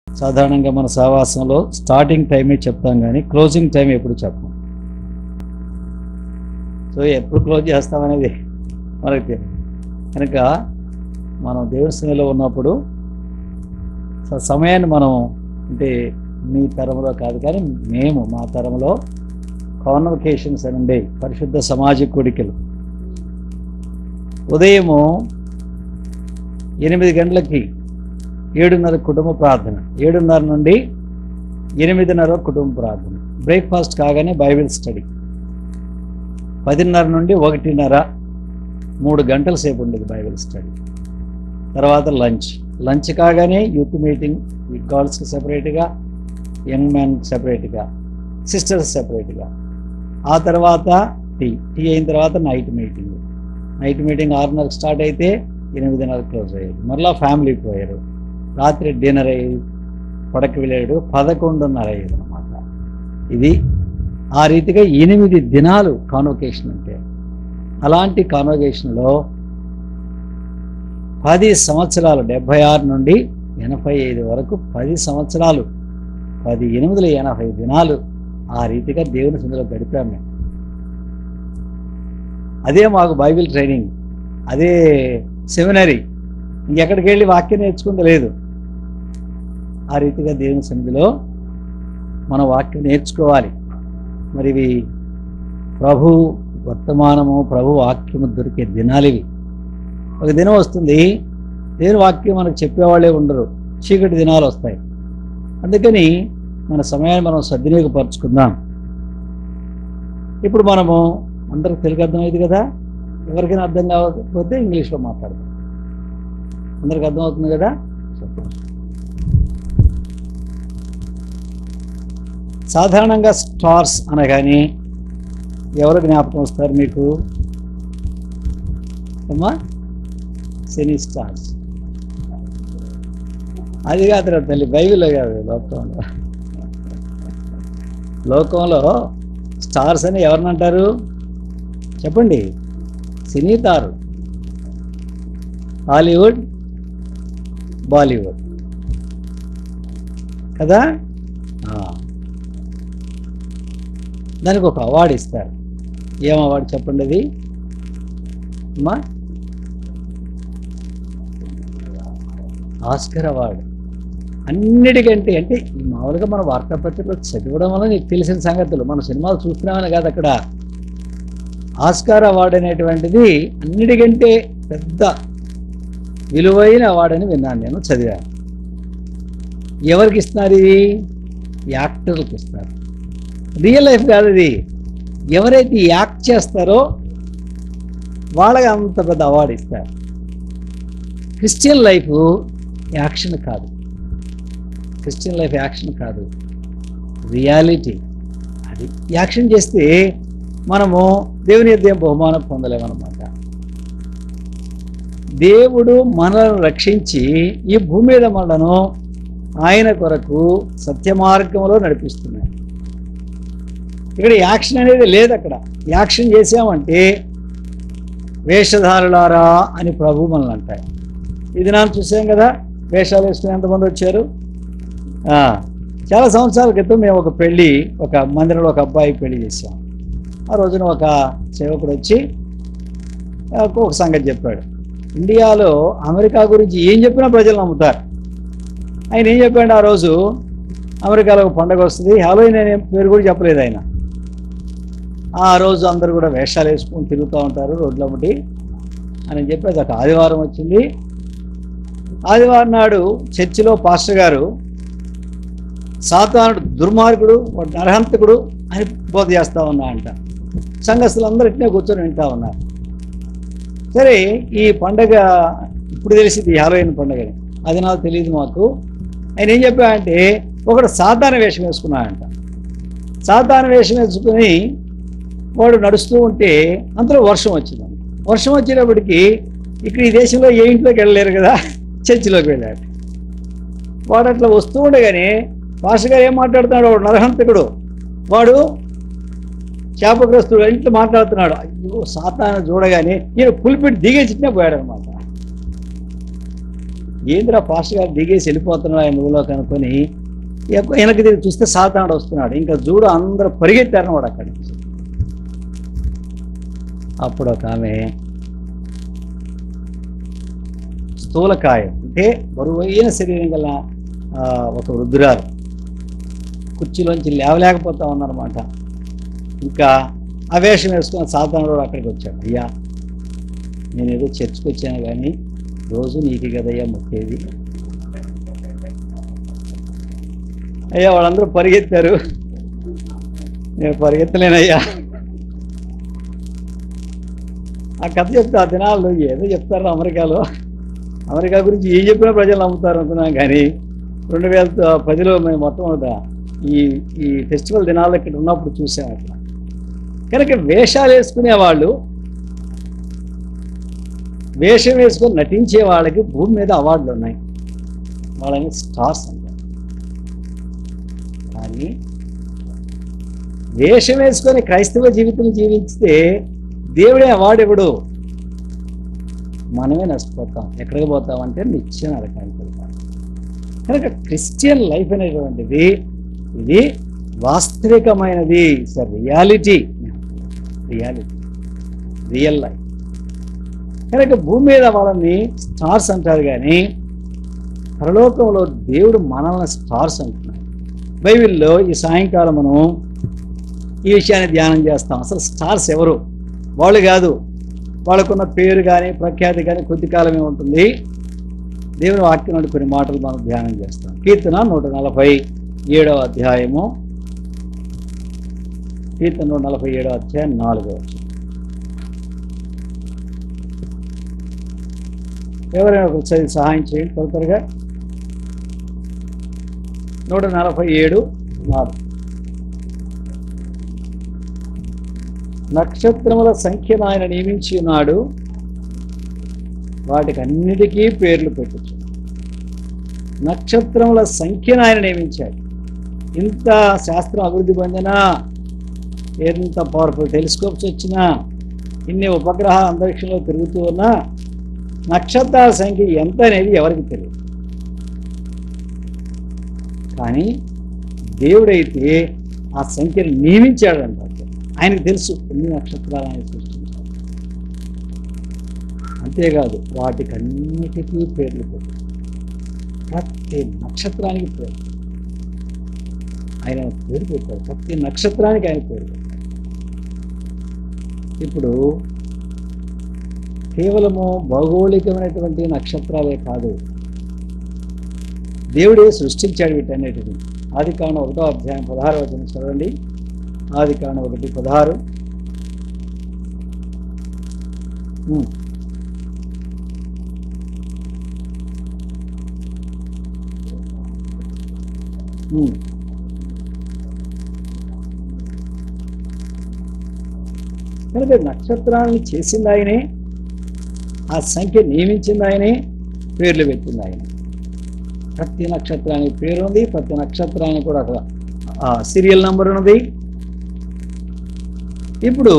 సాధారణంగా మన సహవాసంలో స్టార్టింగ్ టైమే చెప్తాం కానీ క్లోజింగ్ టైం ఎప్పుడు చెప్పం సో ఎప్పుడు క్లోజ్ చేస్తామనేది మనకి తెలియదు. కనుక మనం దేవుని సన్నిధిలో ఉన్నప్పుడు స- సమయాన్ని మనం అంటే మీ తరంలో కాదు కానీ మేము మా తరంలో కాన్వకేషన్స్ అని ఉండే పరిశుద్ధ సమాజ కోడికలు ఉదయము ఎనిమిది గంటలకి ఏడున్నర కుటుంబ ప్రార్థన ఏడున్నర నుండి ఎనిమిదిన్నర కుటుంబ ప్రార్థన బ్రేక్ఫాస్ట్ కాగానే బైబిల్ స్టడీ పదిన్నర నుండి ఒకటిన్నర మూడు గంటల సేపు ఉండేది బైబిల్ స్టడీ తర్వాత లంచ్ లంచ్ కాగానే యూత్ మీటింగ్ గర్ల్స్కి సెపరేట్గా యంగ్ మ్యాన్ సెపరేట్గా సిస్టర్స్ సెపరేట్గా ఆ తర్వాత టీ టీ అయిన తర్వాత నైట్ మీటింగ్ నైట్ మీటింగ్ ఆరున్నరకు స్టార్ట్ అయితే ఎనిమిదిన్నర క్లోజ్ అయ్యేది మరలా ఫ్యామిలీకి పోయారు రాత్రి డిన్నర్ అయ్యి పడక వెళ్ళాడు పదకొండున్నర అయ్యేది అనమాట ఇది ఆ రీతిగా ఎనిమిది దినాలు కాన్వకేషన్ అంటే అలాంటి కాన్వకేషన్లో పది సంవత్సరాలు డెబ్భై ఆరు నుండి ఎనభై ఐదు వరకు పది సంవత్సరాలు పది ఎనిమిదిల ఎనభై దినాలు ఆ రీతిగా దేవుని సందులో గడిపాం మేము అదే మాకు బైబిల్ ట్రైనింగ్ అదే సెమినరీ ఇంకెక్కడికి వెళ్ళి వాక్యం నేర్చుకుంది లేదు ఆ రీతిగా దేవుని సన్నిధిలో మన వాక్యం నేర్చుకోవాలి మరి ఇవి ప్రభు వర్తమానము ప్రభు వాక్యము దొరికే దినాలు ఇవి ఒక దినం వస్తుంది దేవుని వాక్యం మనకు చెప్పేవాళ్ళే ఉండరు చీకటి దినాలు వస్తాయి అందుకని మన సమయాన్ని మనం సద్వినియోగపరుచుకుందాం ఇప్పుడు మనము అందరికి తెలుగు అర్థమైంది కదా ఎవరికైనా అర్థం కాకపోతే ఇంగ్లీష్లో మాట్లాడదాం అందరికి అర్థమవుతుంది కదా సాధారణంగా స్టార్స్ అనగానే ఎవరు జ్ఞాపకం వస్తారు మీకు అమ్మా శని స్టార్స్ అది కాదురా తల్లి బైబిల్లో కాదు లోకంలో లోకంలో స్టార్స్ అని ఎవరిని అంటారు చెప్పండి సినీ తారు హాలీవుడ్ బాలీవుడ్ కదా ఆ. దానికి ఒక అవార్డు ఇస్తారు ఏం అవార్డు చెప్పండి అది అమ్మా ఆస్కర్ అవార్డు అన్నిటికంటే అంటే ఈ మామూలుగా మన వార్తాపత్రికలో చదవడం వల్ల నీకు తెలిసిన సంగతులు మనం సినిమాలు చూస్తున్నామని కాదు అక్కడ ఆస్కార్ అవార్డు అనేటువంటిది అన్నిటికంటే పెద్ద విలువైన అవార్డు అని విన్నాను నేను చదివాను ఎవరికి ఇస్తున్నారు ఇది యాక్టర్లకు ఇస్తారు రియల్ లైఫ్ కాదు ఇది ఎవరైతే యాక్ట్ చేస్తారో వాళ్ళకి అంత పెద్ద అవార్డు ఇస్తారు క్రిస్టియన్ లైఫ్ యాక్షన్ కాదు క్రిస్టియన్ లైఫ్ యాక్షన్ కాదు రియాలిటీ అది యాక్షన్ చేస్తే మనము దేవుని యొక్క బహుమానం పొందలేమన్నమాట దేవుడు మనల్ని రక్షించి ఈ భూమి మీద మనను ఆయన కొరకు సత్య మార్గంలో నడిపిస్తున్నాడు ఇక్కడ యాక్షన్ అనేది లేదు అక్కడ యాక్షన్ చేసామంటే వేషధారులారా అని ప్రభు మనల్ని అంటాయి ఇది నాన్న చూసాం కదా వేషాలు వేసుకుని ఎంతమంది వచ్చారు ఆ, చాలా సంవత్సరాల క్రితం మేము ఒక పెళ్ళి ఒక మందిరంలో ఒక అబ్బాయి పెళ్లి చేసాం ఆ రోజున ఒక సేవకుడు వచ్చి ఆ, ఒక సంగతి చెప్పాడు ఇండియాలో అమెరికా గురించి ఏం చెప్పినా ప్రజలు నమ్ముతారు ఆయన ఏం చెప్పాడు ఆ రోజు అమెరికాలో ఒక పండగ వస్తుంది హాలోయిన్ అనే పేరు కూడా చెప్పలేదు ఆయన ఆ రోజు అందరూ కూడా వేషాలు వేసుకొని తిరుగుతూ ఉంటారు రోడ్ల బట్టి అని చెప్పి అది ఒక ఆదివారం వచ్చింది ఆదివారం నాడు చర్చిలో పాస్టర్ గారు సాతానుడు దుర్మార్గుడు వాడు నరహంతకుడు అని బోధ చేస్తూ ఉన్నా అంట సంఘస్థులందరూ ఇట్నే కూర్చొని వింటా ఉన్నారు సరే ఈ పండగ ఇప్పుడు తెలిసింది హాలోయిన్ పండగని అది నాకు తెలియదు మాకు ఆయన ఏం చెప్పాడంటే ఒకడు సాధారణ వేషం వేసుకున్నాడంట సాధారణ వేషం వేసుకుని వాడు నడుస్తూ ఉంటే అంతలో వర్షం వచ్చింది వర్షం వచ్చేటప్పటికి ఇక్కడ ఈ దేశంలో ఏ ఇంట్లోకి వెళ్ళలేరు కదా చర్చిలోకి వెళ్ళాడు వాడు అట్లా వస్తూ ఉండగానే పాస్టర్ గారు ఏం మాట్లాడుతున్నాడు వాడు నరహంతకుడు వాడు శాపగ్రస్తుడు ఇంట్లో మాట్లాడుతున్నాడు అయ్యో సాతాను చూడగానే ఈయన పులిపిడి దిగేసిట్నే పోయాడు అనమాట ఏంద్రా పాస్టర్ గారు దిగేసి వెళ్ళిపోతున్నాడు ఆయన ఊళ్ళో కనుక్కొని ఎక్క- వెనక్కి తిరిగి చూస్తే సాతానుడు వస్తున్నాడు ఇంకా చూడు అందరూ పరిగెత్తారు వాడు అక్కడి నుంచి అప్పుడు ఒక ఆమె స్థూలకాయం అంటే బరువైన శరీరం గల ఆ, ఒక వృద్ధురాలు కుర్చీలోంచి లేవలేకపోతా ఉన్నారన్నమాట ఇంకా అవేషం వేసుకున్న సాతానుడు అక్కడికి వచ్చాడు అయ్యా నేను ఏదో చర్చికి వచ్చాను కానీ రోజు నీకు కదయ్యా మొక్కేది అయ్యా వాళ్ళందరూ పరిగెత్తారు నేను పరిగెత్తలేనయ్యా ఆ కథ చెప్తే ఆ దినాల్లో ఏదో చెప్తారు అమెరికాలో అమెరికా గురించి ఏం చెప్పినా ప్రజలు నమ్ముతారు అనుకున్నాం కానీ రెండు వేల పదిలో మేము మొట్టమొదట ఈ ఈ ఫెస్టివల్ దినాల్లో ఇక్కడ ఉన్నప్పుడు చూసాం అట్లా కనుక వేషాలు వేసుకునే వాళ్ళు వేషం వేసుకొని నటించే వాళ్ళకి భూమి మీద అవార్డులు ఉన్నాయి వాళ్ళని స్టార్స్ అంటారు కానీ వేషం వేసుకొని క్రైస్తవ జీవితం జీవించితే దేవుడే అవార్డు ఇవ్వడు మనమే నష్టపోతాం ఎక్కడికి పోతామంటే నిత్యం నరకానికి వెళ్తాం కనుక క్రిస్టియన్ లైఫ్ అనేటువంటిది ఇది వాస్తవికమైనది sir reality reality real life కనుక భూమి మీద వాళ్ళని స్టార్స్ అంటారు కానీ పరలోకంలో దేవుడు మనల్ని స్టార్స్ అంటున్నాడు బైబిల్లో ఈ సాయంకాలం మనం ఈ విషయాన్ని ధ్యానం చేస్తాం అసలు స్టార్స్ ఎవరు వాళ్ళు కాదు వాళ్ళకున్న పేరు కానీ ప్రఖ్యాతి కానీ కొద్ది కాలమే ఉంటుంది దేవుని వాక్యం నుండి కొన్ని మాటలు మనం ధ్యానం చేస్తాం కీర్తన నూట నలభై ఏడవ అధ్యాయము కీర్తన నూట నలభై ఏడవ అధ్యాయం నాలుగవ వచనం. ఎవరైనా ఒకరు చదివి సహాయం చేయండి త్వర త్వరగా నూట నలభై ఏడు నాలుగు నక్షత్రముల సంఖ్యను ఆయన నియమించి ఉన్నాడు వాటికి అన్నిటికీ పేర్లు పెట్టచ్చు నక్షత్రముల సంఖ్యను ఆయన నియమించాడు ఇంత శాస్త్రం అభివృద్ధి పొందినా ఎంత పవర్ఫుల్ టెలిస్కోప్స్ వచ్చినా ఇన్ని ఉపగ్రహాలు అంతరిక్షంలో తిరుగుతూ ఉన్నా నక్షత్రాల సంఖ్య ఎంత అనేది ఎవరికి తెలియదు కానీ దేవుడైతే ఆ సంఖ్యను నియమించాడు అంటారు ఆయనకు తెలుసు ఎన్ని నక్షత్రాలు ఆయన సృష్టించాడు అంతేకాదు వాటికి అన్నిటికీ పేర్లు పెట్టాడు ప్రతి నక్షత్రానికి పేరు ఆయన పేరు పెట్టాడు ప్రతి నక్షత్రానికి ఆయన పేరు పెట్టాడు ఇప్పుడు కేవలము భౌగోళికమైనటువంటి నక్షత్రాలే కాదు దేవుడే సృష్టించాడు వీటన్నిటిని ఆది కాండం ఒకటో అధ్యాయం పదహారు వచనం చదవండి ఆది కాండం ఒకటి పదహారు ఉమ్. ఉమ్. కనుక నక్షత్రాలను చేసింది ఆయనే ఆ సంఖ్య నియమించింది ఆయనే పేర్లు పెట్టింది ఆయన ప్రతి నక్షత్రానికి పేరు ఉంది ప్రతి నక్షత్రానికి కూడా ఒక సీరియల్ నంబర్ ఉన్నది ఇప్పుడు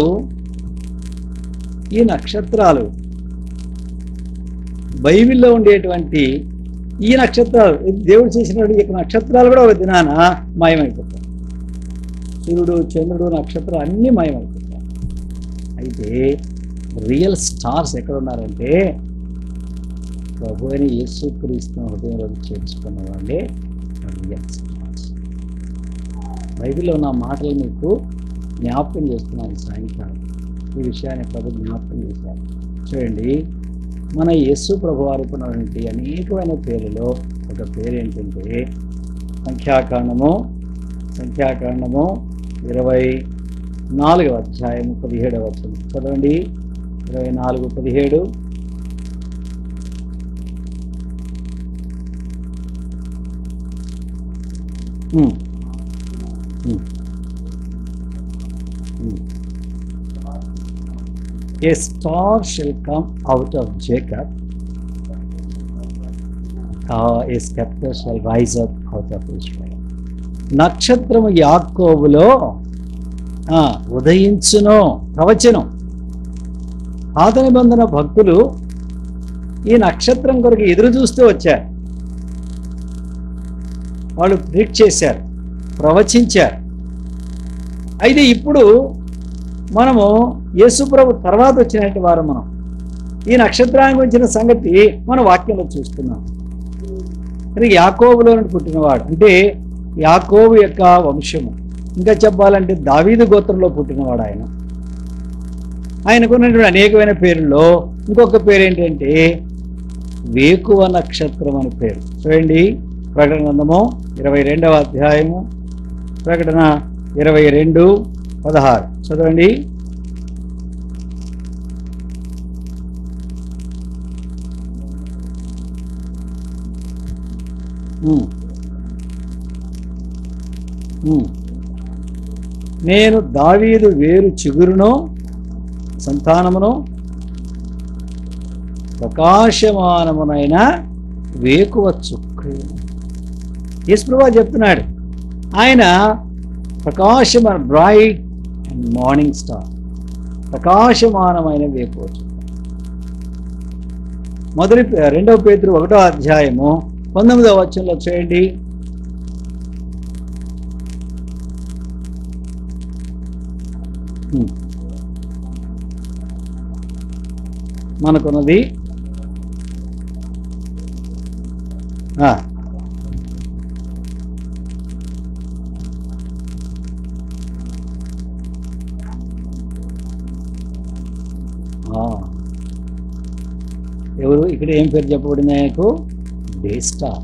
ఈ నక్షత్రాలు బైబిల్లో ఉండేటువంటి ఈ నక్షత్రాలు దేవుడు చేసినటువంటి ఈ నక్షత్రాలు కూడా ఒక దినాన మాయమైపోతాయి సూర్యుడు చంద్రుడు నక్షత్రాలు అన్నీ మాయమైపోతాయి అయితే రియల్ స్టార్స్ ఎక్కడ ఉన్నారంటే ప్రభు అని యేసుక్రీస్తు హృదయంలోకి చేర్చుకున్న వాళ్ళే రియల్ స్టార్స్ బైబిల్లో ఉన్న మాటలు మీకు జ్ఞాపకం చేస్తున్నాను ఈ సాయంకాలం ఈ విషయాన్ని ప్రభు జ్ఞాపకం చేశారు చూడండి మన యేసు ప్రభు వారికి ఉన్నటువంటి అనేకమైన పేర్లలో ఒక పేరు ఏంటంటే సంఖ్యాకాండము సంఖ్యాకాండము ఇరవై నాలుగవ అధ్యాయం పదిహేడవ వచనం చదవండి ఇరవై నాలుగు పదిహేడు ఉమ్. ఉమ్. ఉమ్. A star shall come out of Jacob, uh, a scepter shall rise up out of Israel. నక్షత్రము యాకోబులో ఆ, ఉదయించును ప్రవచనం పాత నిబంధన భక్తులు ఈ నక్షత్రం కొరకు ఎదురు చూస్తూ వచ్చారు వాళ్ళు ప్రిడిక్ట్ చేశారు ప్రవచించారు అయితే ఇప్పుడు మనము యేసుప్రభు తర్వాత వచ్చినట్టు వారు మనం ఈ నక్షత్రానికి వచ్చిన సంగతి మన వాక్యంలో చూస్తున్నాం ఇది యాకోబులో నుండి పుట్టినవాడు అంటే యాకోబు యొక్క వంశము ఇంకా చెప్పాలంటే దావీదు గోత్రంలో పుట్టినవాడు ఆయన ఆయనకున్నటువంటి అనేకమైన పేర్లలో ఇంకొక పేరు ఏంటంటే వేకువ నక్షత్రం అని పేరు చూడండి ప్రకటన గ్రంథము ఇరవై రెండవ అధ్యాయము ప్రకటన ఇరవై రెండు పదహారు చదవండి ఉమ్. ఉమ్. నేను దావీదు వేరు చిగురును సంతానమును ప్రకాశమానమునైన వేకువ చుక్కు యేసుప్రభా చెప్తున్నాడు ఆయన ప్రకాశమైన బ్రైట్ అండ్ మార్నింగ్ స్టార్ ప్రకాశమానమైన వేకువ చుక్క మొదటి రెండవ పేతురు ఒకటో అధ్యాయము పంతొమ్మిదవ వచనంలో చేయండి హ్మ్. మనకున్నది ఆ, ఆ. ఎవరు ఇక్కడ ఏం పేరు చెప్పబడింది ఆయనకు డే స్టార్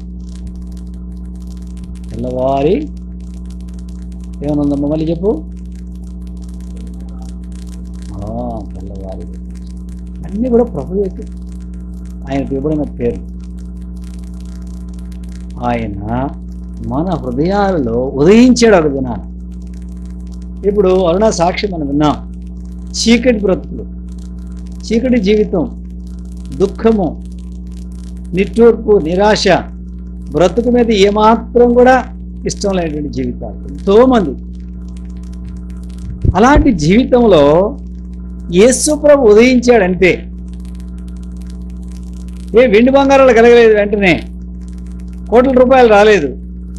తెల్లవారి ఏమనుందమ్మా మళ్ళీ చెప్పు ఆ, తెల్లవారి అన్నీ కూడా ప్రభు యొక్క ఆయనకు ఇవ్వబడిన పేరు ఆయన మన హృదయాలలో ఉదయించాడు ఒక దినాన ఇప్పుడు అరుణ సాక్షి మనం విన్నాం చీకటి బ్రతుకులు చీకటి జీవితం దుఃఖము నిట్టూర్పు నిరాశ బ్రతుకు మీద ఏమాత్రం కూడా ఇష్టం లేనటువంటి జీవితాలు ఎంతోమంది అలాంటి జీవితంలో యేసుప్రభు ఉదయించాడంటే ఏ వెండి బంగారాలు కలగలేదు వెంటనే కోట్ల రూపాయలు రాలేదు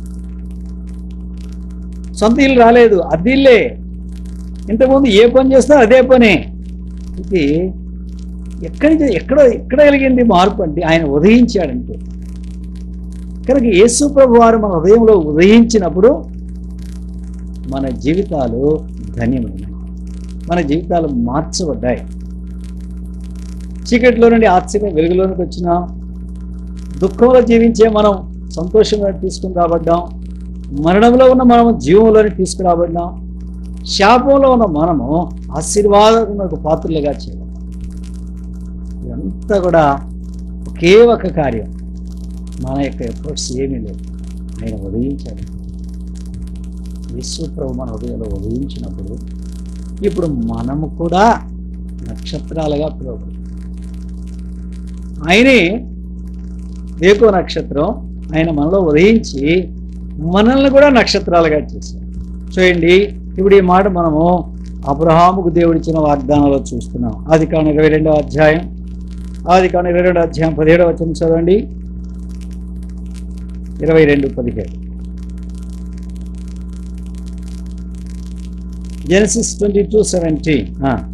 సొంత ఇల్లు రాలేదు అద్దిల్లే ఇంతకుముందు ఏ పని చేస్తా అదే పని ఇది ఎక్కడి నుంచి ఎక్కడ ఎక్కడ కలిగింది మార్పు అంటే ఆయన ఉదయించాడంటే కనుక యేసు ప్రభు వారు మన హృదయంలో ఉదయించినప్పుడు మన జీవితాలు ధన్యమైనవి మన జీవితాలు మార్చబడ్డాయి చీకటిలో నుండి ఆశ్చర్య వెలుగులోనికి వచ్చినాం దుఃఖంలో జీవించే మనం సంతోషంగా తీసుకుని రాబడ్డాం మరణంలో ఉన్న మనము జీవంలోని తీసుకురాబడ్డాం శాపంలో ఉన్న మనము ఆశీర్వాదకు పాత్రలుగా చేయబడ్డాం ఇదంతా కూడా ఒకే ఒక కార్యం మన యొక్క ఎఫర్ట్స్ ఏమీ లేవు ఆయన ఉదయించాడు విశ్వప్రభు మన హృదయంలో ఉదయించినప్పుడు ఇప్పుడు మనము కూడా నక్షత్రాలుగా పిలువబడు ఆయనే వేకో నక్షత్రం ఆయన మనలో ఉదయించి మనల్ని కూడా నక్షత్రాలుగా చేశారు చూడండి ఇప్పుడు ఈ మాట మనము అబ్రహాముకు దేవుడిచ్చిన వాగ్దానంలో చూస్తున్నాం ఆది కాను ఇరవై రెండవ అధ్యాయం ఆది కాను ఇరవై రెండవ అధ్యాయం పదిహేడవ వచనం చదవండి ఇరవై రెండు పదిహేడు Genesis twenty two seventeen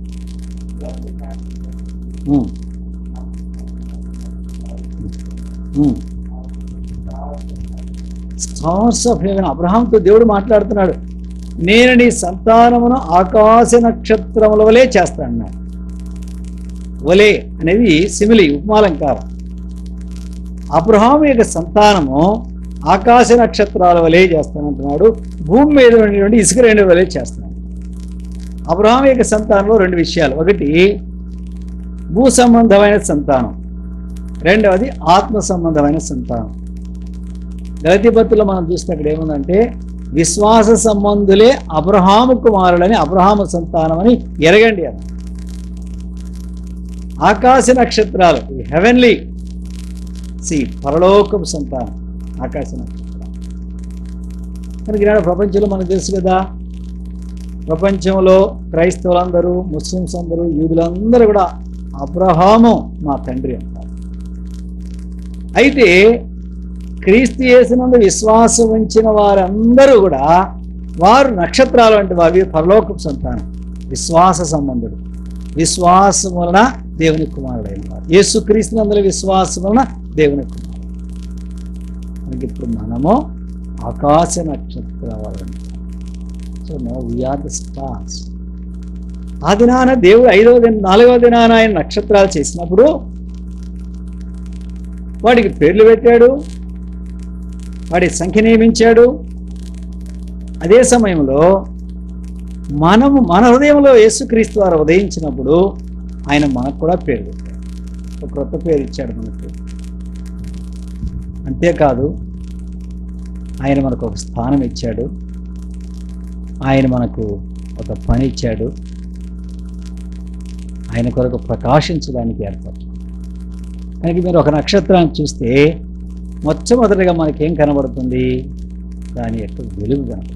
stars of heaven అబ్రహాంతో దేవుడు మాట్లాడుతున్నాడు నేను నీ సంతానమును ఆకాశ నక్షత్రముల వలె చేస్తాను వలే అనేది సిమిలి ఉపమాలంకారం అబ్రహాం యొక్క సంతానము ఆకాశ నక్షత్రాల వలె చేస్తానంటున్నాడు భూమి మీద ఉన్నటువంటి ఇసుక రెండు వలె చేస్తాను అబ్రహాం యొక్క సంతానంలో రెండు విషయాలు ఒకటి భూ సంబంధమైన సంతానం రెండవది ఆత్మ సంబంధమైన సంతానం గలతిపత్తులో మనం చూస్తే అక్కడ ఏముందంటే విశ్వాస సంబంధులే అబ్రహాము కుమారులని అబ్రహాము సంతానం అని ఎరగండి అని ఆకాశ నక్షత్రాలు హెవెన్లీ సి పరలోకపు సంతానం ఆకాశ నక్షత్రాలు కనుక ఈనాడు ప్రపంచంలో మనకు తెలుసు కదా ప్రపంచంలో క్రైస్తవులందరూ ముస్లిమ్స్ అందరూ యూదులందరూ కూడా అబ్రహాము మా తండ్రి అంటారు అయితే క్రీస్తు యేసునందు విశ్వాసం ఉంచిన వారందరూ కూడా వారు నక్షత్రాలు అంటే వారి పరలోకపు సంతానం విశ్వాస సంబంధుడు విశ్వాసం వలన దేవుని కుమారుడైన వారు యేసు క్రీస్తునందుల విశ్వాసం వలన దేవుని కుమారుడు మనకి ఇప్పుడు మనము ఆకాశ నక్షత్రాలు so no we are the stars ఆ దినాన దేవుడు ఐదవ దిన నాలుగవ దినాన ఆయన నక్షత్రాలు చేసినప్పుడు వాడికి పేర్లు పెట్టాడు వాడి సంఖ్య నియమించాడు అదే సమయంలో మనము మన హృదయంలో యేసుక్రీస్తు వారు ఉదయించినప్పుడు ఆయన మనకు కూడా పేరు పెట్టాడు ఒక క్రొత్త పేరు ఇచ్చాడు మనకు అంతేకాదు ఆయన మనకు ఒక స్థానం ఇచ్చాడు ఆయన మనకు ఒక పని ఇచ్చాడు ఆయన కొరకు ప్రకాశించడానికి ఏర్పాటు కనుక మీరు ఒక నక్షత్రాన్ని చూస్తే మొట్టమొదటిగా మనకేం కనబడుతుంది దాని యొక్క వెలుగు కనబడుతుంది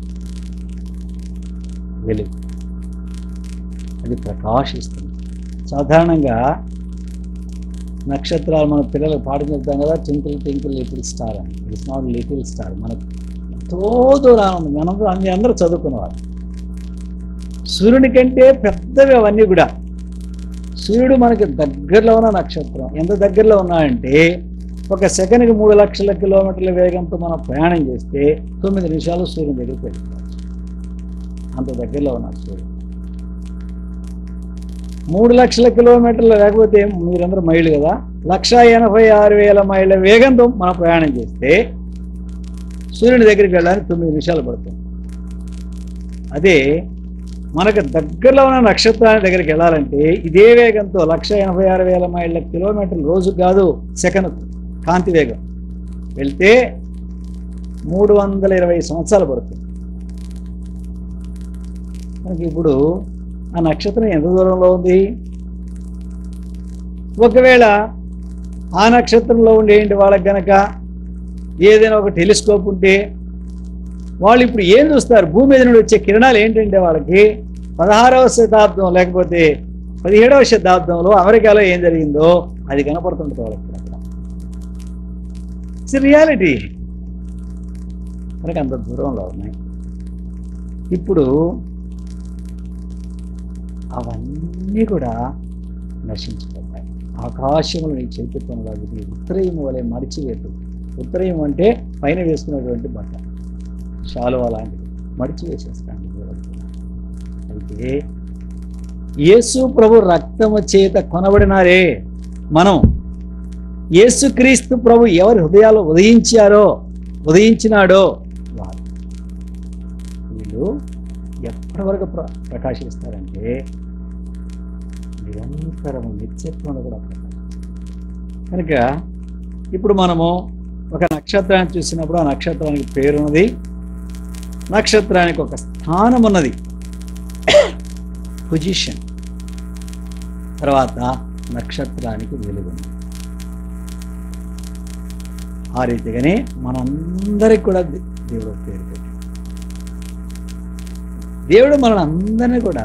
వెలుగు అది ప్రకాశిస్తుంది సాధారణంగా నక్షత్రాలు మన పిల్లలకు పాఠం చెప్తాం కదా ట్వింకిల్ ట్వింకిల్ లిటిల్ స్టార్ అని ఇట్స్ నాట్ లిటిల్ స్టార్ మనకు ఎంతో దూరం ఉంది మనం అన్ని అందరూ చదువుకున్నవారు సూర్యుని కంటే పెద్దవి అవన్నీ కూడా సూర్యుడు మనకి దగ్గరలో ఉన్న నక్షత్రం ఎంత దగ్గరలో ఉన్నాయంటే ఒక సెకండ్కి మూడు లక్షల కిలోమీటర్ల వేగంతో మనం ప్రయాణం చేస్తే తొమ్మిది నిమిషాలు సూర్యుని దగ్గరికి వెళ్ళిపోవచ్చు అంత దగ్గరలో ఉన్నాడు సూర్యుడు మూడు లక్షల కిలోమీటర్లు లేకపోతే మీరందరూ మైళ్ళు కదా లక్ష ఎనభై ఆరు వేల మైళ్ళ వేగంతో మనం ప్రయాణం చేస్తే సూర్యుని దగ్గరికి వెళ్ళడానికి తొమ్మిది నిమిషాలు పడుతుంది అదే మనకు దగ్గరలో ఉన్న నక్షత్రాన్ని దగ్గరికి వెళ్ళాలంటే ఇదే వేగంతో లక్ష ఎనభై ఆరు వేల మైళ్ళ కిలోమీటర్లు రోజు కాదు సెకండ్ కాంతి వేగం వెళ్తే మూడు వందల ఇరవై సంవత్సరాలు పడుతుంది మనకి ఇప్పుడు ఆ నక్షత్రం ఎంత దూరంలో ఉంది ఒకవేళ ఆ నక్షత్రంలో ఉండేంటి వాళ్ళకి గనక ఏదైనా ఒక టెలిస్కోప్ ఉంటే వాళ్ళు ఇప్పుడు ఏం చూస్తారు భూమి మీద నుండి వచ్చే కిరణాలు ఏంటంటే వాళ్ళకి పదహారవ శతాబ్దం లేకపోతే పదిహేడవ శతాబ్దంలో అమెరికాలో ఏం జరిగిందో అది కనపడుతుంటుంది వాళ్ళకి అక్కడ ఇట్స్ రియాలిటీ మనకి అంత దూరంలో ఉన్నాయి ఇప్పుడు అవన్నీ కూడా నశించిపోతాయి ఆకాశంలో నీ చైతన్యం కాదు నీ ఉత్తరయం వలె మడిచివేతు ఉత్తరయం అంటే పైన వేసుకున్నటువంటి బట్ట శాలువ లాంటిది మడిచి వేసేస్తాను అయితే యేసు ప్రభు రక్తము చేత కొనబడినారే మనం యేసుక్రీస్తు ప్రభు ఎవరి హృదయాలు ఉదయించారో ఉదయించినాడో వారు వీళ్ళు ఎప్పటి వరకు ప్ర ప్రకాశిస్తారంటే నిరంతరము నిత్యత్వంలో కూడా ప్రకాశిస్తారు కనుక ఇప్పుడు మనము ఒక నక్షత్రాన్ని చూసినప్పుడు ఆ నక్షత్రానికి పేరున్నది నక్షత్రానికి ఒక స్థానం ఉన్నది పొజిషన్ తర్వాత నక్షత్రానికి వెలుగు ఉన్నది. ఆ రీతిగానే మనందరికి కూడా దే- దేవుడు ఒక పేరు పెట్టాడు దేవుడు మన అందరినీ కూడా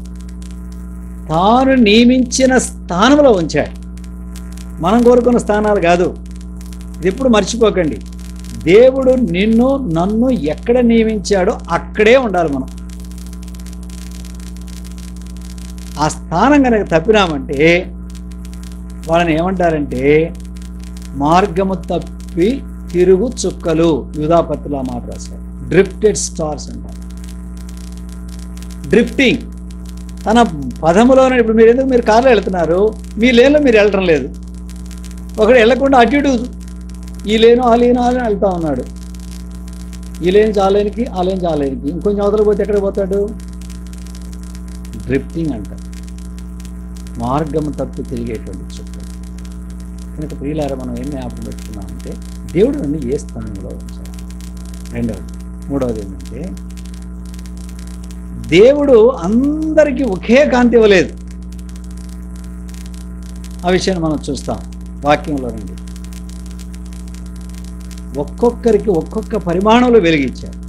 తాను నియమించిన స్థానంలో ఉంచాడు మనం కోరుకున్న స్థానాలు కాదు ఇది ఎప్పుడు మర్చిపోకండి దేవుడు నిన్ను నన్ను ఎక్కడ నియమించాడో అక్కడే ఉండాలి మనం ఆ స్థానం కనుక తప్పినామంటే వాళ్ళని ఏమంటారంటే మార్గము తప్పి తిరుగు చుక్కలు యూధాపత్తులు ఆ మాట రాశారు డ్రిఫ్టెడ్ స్టార్స్ అంటారు డ్రిఫ్టింగ్ తన పదములోనే ఇప్పుడు మీరు ఎందుకు మీరు కార్లో వెళ్తున్నారు మీ లేన్లో మీరు వెళ్ళటం లేదు ఒకడు వెళ్ళకుండా అటు ఇటు ఈ లేను ఆ లేను ఆ లేను వెళ్తా ఉన్నాడు ఈ లేని ఆ లేనికి ఆ లేని ఆ లేనికి ఇంకొంచెం అవతల పోతే ఎక్కడ పోతాడు డ్రిఫ్టింగ్ అంటారు మార్గము తప్పి తిరిగేటువంటి చుట్టూ కనుక ప్రియులారా మనం ఏం జ్ఞాపకం పెట్టుకున్నామంటే దేవుడు నన్ను ఏ స్థానంలో ఉంచాడు రెండవది మూడవది ఏంటంటే దేవుడు అందరికీ ఒకే కాంతి ఇవ్వలేదు ఆ విషయాన్ని మనం చూస్తాం వాక్యంలో నుండి ఒక్కొక్కరికి ఒక్కొక్క పరిమాణంలో వెలిగించారు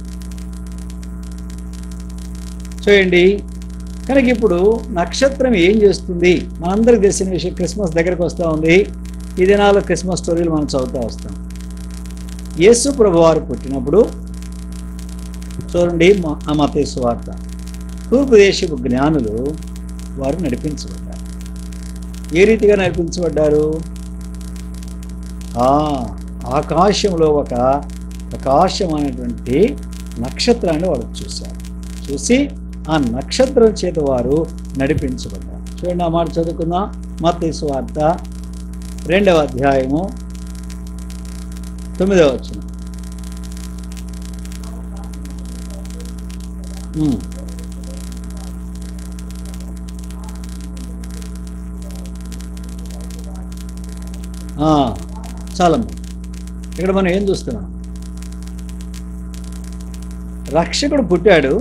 చూడండి కనుక ఇప్పుడు నక్షత్రం ఏం చేస్తుంది మనందరికి తెలిసిన విషయం క్రిస్మస్ దగ్గరకు వస్తూ ఉంది ఈ దినాల్లో క్రిస్మస్ స్టోరీలు మనం చదువుతూ వస్తాం యేసు ప్రభువారు పుట్టినప్పుడు చూడండి మా మతేసు వార్త తూర్పు దేశపు జ్ఞానులు వారు నడిపించబడ్డారు ఏ రీతిగా నడిపించబడ్డారు ఆ ఆకాశంలో ఒక ప్రకాశమైనటువంటి నక్షత్రాన్ని వారు చూశారు చూసి ఆ నక్షత్రం చేత వారు నడిపించబడ్డారు చూడండి ఆ మాట చదువుకుందాం మత్తయి వార్త రెండవ అధ్యాయము తొమ్మిదవ వచ్చిన చాలమ్మా ఇక్కడ మనం ఏం చూస్తున్నాం రక్షకుడు పుట్టాడు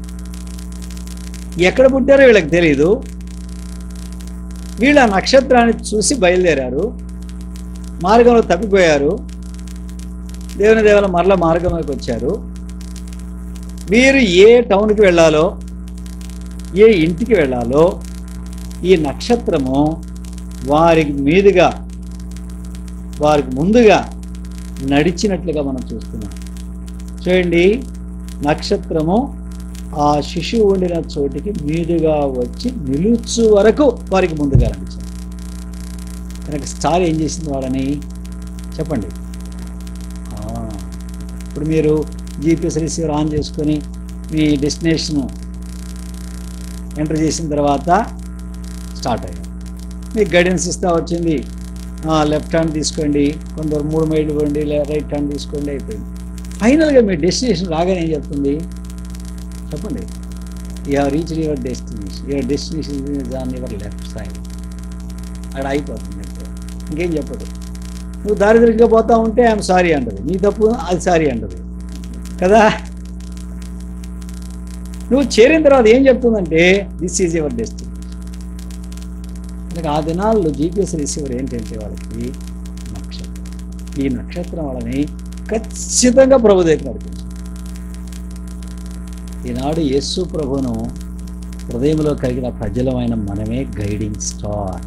ఎక్కడ పుట్టారో వీళ్ళకి తెలియదు వీళ్ళు ఆ నక్షత్రాన్ని చూసి బయలుదేరారు మార్గంలో తప్పిపోయారు దేవుని దేవుల మరల మార్గంలోకి వచ్చారు వీరు ఏ టౌన్కి వెళ్ళాలో ఏ ఇంటికి వెళ్ళాలో ఈ నక్షత్రము వారికి మీదుగా వారికి ముందుగా నడిచినట్లుగా మనం చూస్తున్నాం చూడండి నక్షత్రము ఆ శిశువు ఉండిన చోటికి మీదుగా వచ్చి నిలుచు వరకు వారికి ముందుగా నడిచింది కనుక స్టార్ ఏం చేసింది వాళ్ళని చెప్పండి ఆ, ఇప్పుడు మీరు జీపీఎస్ రిసీవర్ ఆన్ చేసుకొని మీ డెస్టినేషన్ ఎంటర్ చేసిన తర్వాత స్టార్ట్ అయ్యాం మీకు గైడెన్స్ ఇస్తా వచ్చింది లెఫ్ట్ హ్యాండ్ తీసుకోండి కొందరు మూడు మైళ్ళు ఇవ్వండి రైట్ హ్యాండ్ తీసుకోండి అయిపోయింది ఫైనల్గా మీ డెస్టినేషన్ రాగానే ఏం చెప్తుంది చెప్పండి you reach your destination your destination is on your left side అక్కడ అయిపోతుంది అంతే ఇంకేం చెప్పదు నువ్వు దారిద్ర్యంగా పోతా ఉంటే ఐఎమ్ సారీ అంటది నీ తప్పు అది సారీ అంటది కదా నువ్వు చేరిన తర్వాత ఏం చెప్తుందంటే దిస్ ఈజ్ యువర్ డెస్టినేషన్ కనుక ఆ దినాల్లో జీపీఎస్ రిసీవర్ ఏంటంటే వాళ్ళకి నక్షత్రం ఈ నక్షత్రం వాళ్ళని ఖచ్చితంగా ప్రభు దగ్గర నడిపించింది ఈనాడు యేసు ప్రభును హృదయంలో కలిగిన ప్రజలమైన మనమే గైడింగ్ స్టార్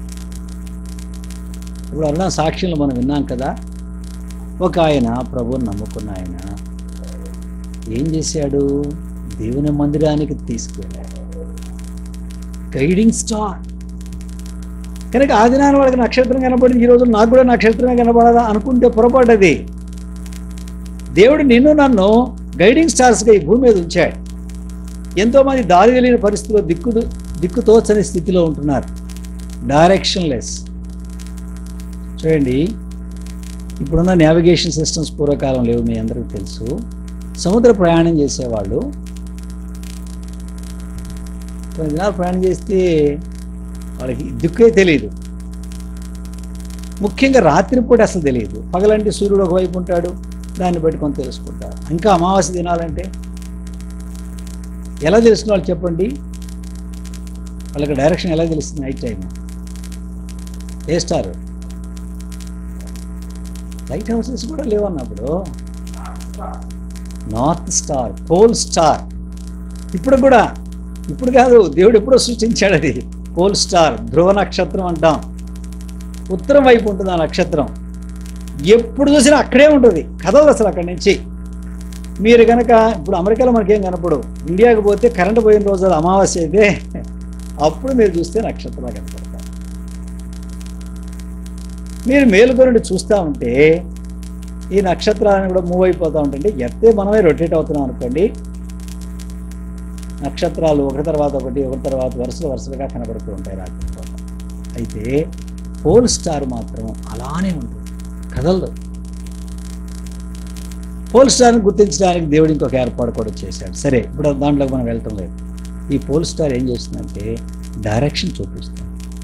ఇప్పుడు అలా సాక్ష్యంలో మనం విన్నాం కదా ఒక ఆయన ప్రభుని నమ్ముకున్న ఆయన ఏం చేశాడు దేవుని మందిరానికి తీసుకువెళ్ళాడు గైడింగ్ స్టార్ కనుక ఆ దినాన్ని వాళ్ళకి నక్షత్రం కనపడింది ఈ రోజు నాకు కూడా నక్షత్రమే కనపడదా అనుకుంటే పొరపాటది దేవుడు నిన్ను నన్ను గైడింగ్ స్టార్స్గా ఈ భూమి మీద ఉంచాడు ఎంతోమంది దారి తెలియని పరిస్థితిలో దిక్కు దిక్కు తోచని స్థితిలో ఉంటున్నారు డైరెక్షన్ లెస్ చూడండి ఇప్పుడున్న నావిగేషన్ సిస్టమ్స్ పూర్వకాలం లేవు మీ అందరికీ తెలుసు సముద్ర ప్రయాణం చేసేవాళ్ళు కొన్ని దినాలు ప్రయాణం చేస్తే వాళ్ళకి దిక్కే తెలియదు ముఖ్యంగా రాత్రిపూట అసలు తెలియదు పగలంటే సూర్యుడు ఒకవైపు ఉంటాడు దాన్ని బట్టి కొంత తెలుసుకుంటారు ఇంకా అమావాస్య దినాలంటే ఎలా తెలుసుకున్న చెప్పండి వాళ్ళకి డైరెక్షన్ ఎలా తెలుస్తుంది నైట్ టైం ఏ స్టార్ లైట్ హౌసెస్ కూడా లేవన్నప్పుడు నార్త్ స్టార్ పోల్ స్టార్ ఇప్పుడు కూడా ఇప్పుడు కాదు దేవుడు ఎప్పుడో సృష్టించాడు అది పోల్ స్టార్ ధ్రువ నక్షత్రం అంటాం ఉత్తరం వైపు ఉంటుంది ఆ నక్షత్రం ఎప్పుడు చూసినా అక్కడే ఉంటుంది కదలదు అసలు అక్కడి నుంచి మీరు కనుక ఇప్పుడు అమెరికాలో మనకేం కనపడు ఇండియాకి పోతే కరెంట్ పోయిన రోజు అది అమావాస్య అయితే అప్పుడు మీరు చూస్తే నక్షత్రాలు కనపడతాయి మీరు మేలుకొని చూస్తూ ఉంటే ఈ నక్షత్రాలను కూడా మూవ్ అయిపోతూ ఉంటుంది ఎత్తే మనమే రొటేట్ అవుతున్నాం అనుకోండి నక్షత్రాలు ఒకటి తర్వాత ఒకటి ఒకటి తర్వాత వరుసలు వరుసలుగా కనబడుతూ ఉంటాయి రాత్రి పూట. అయితే పోల్ స్టార్ మాత్రం అలానే ఉంటుంది కదలదు పోల్ స్టార్ని గుర్తించడానికి దేవుడు ఇంకొక ఏర్పాటు కూడా చేశాడు సరే ఇప్పుడు దాంట్లోకి మనం వెళ్తాం లేదు ఈ పోల్ స్టార్ ఏం చేస్తుందంటే డైరెక్షన్ చూపిస్తుంది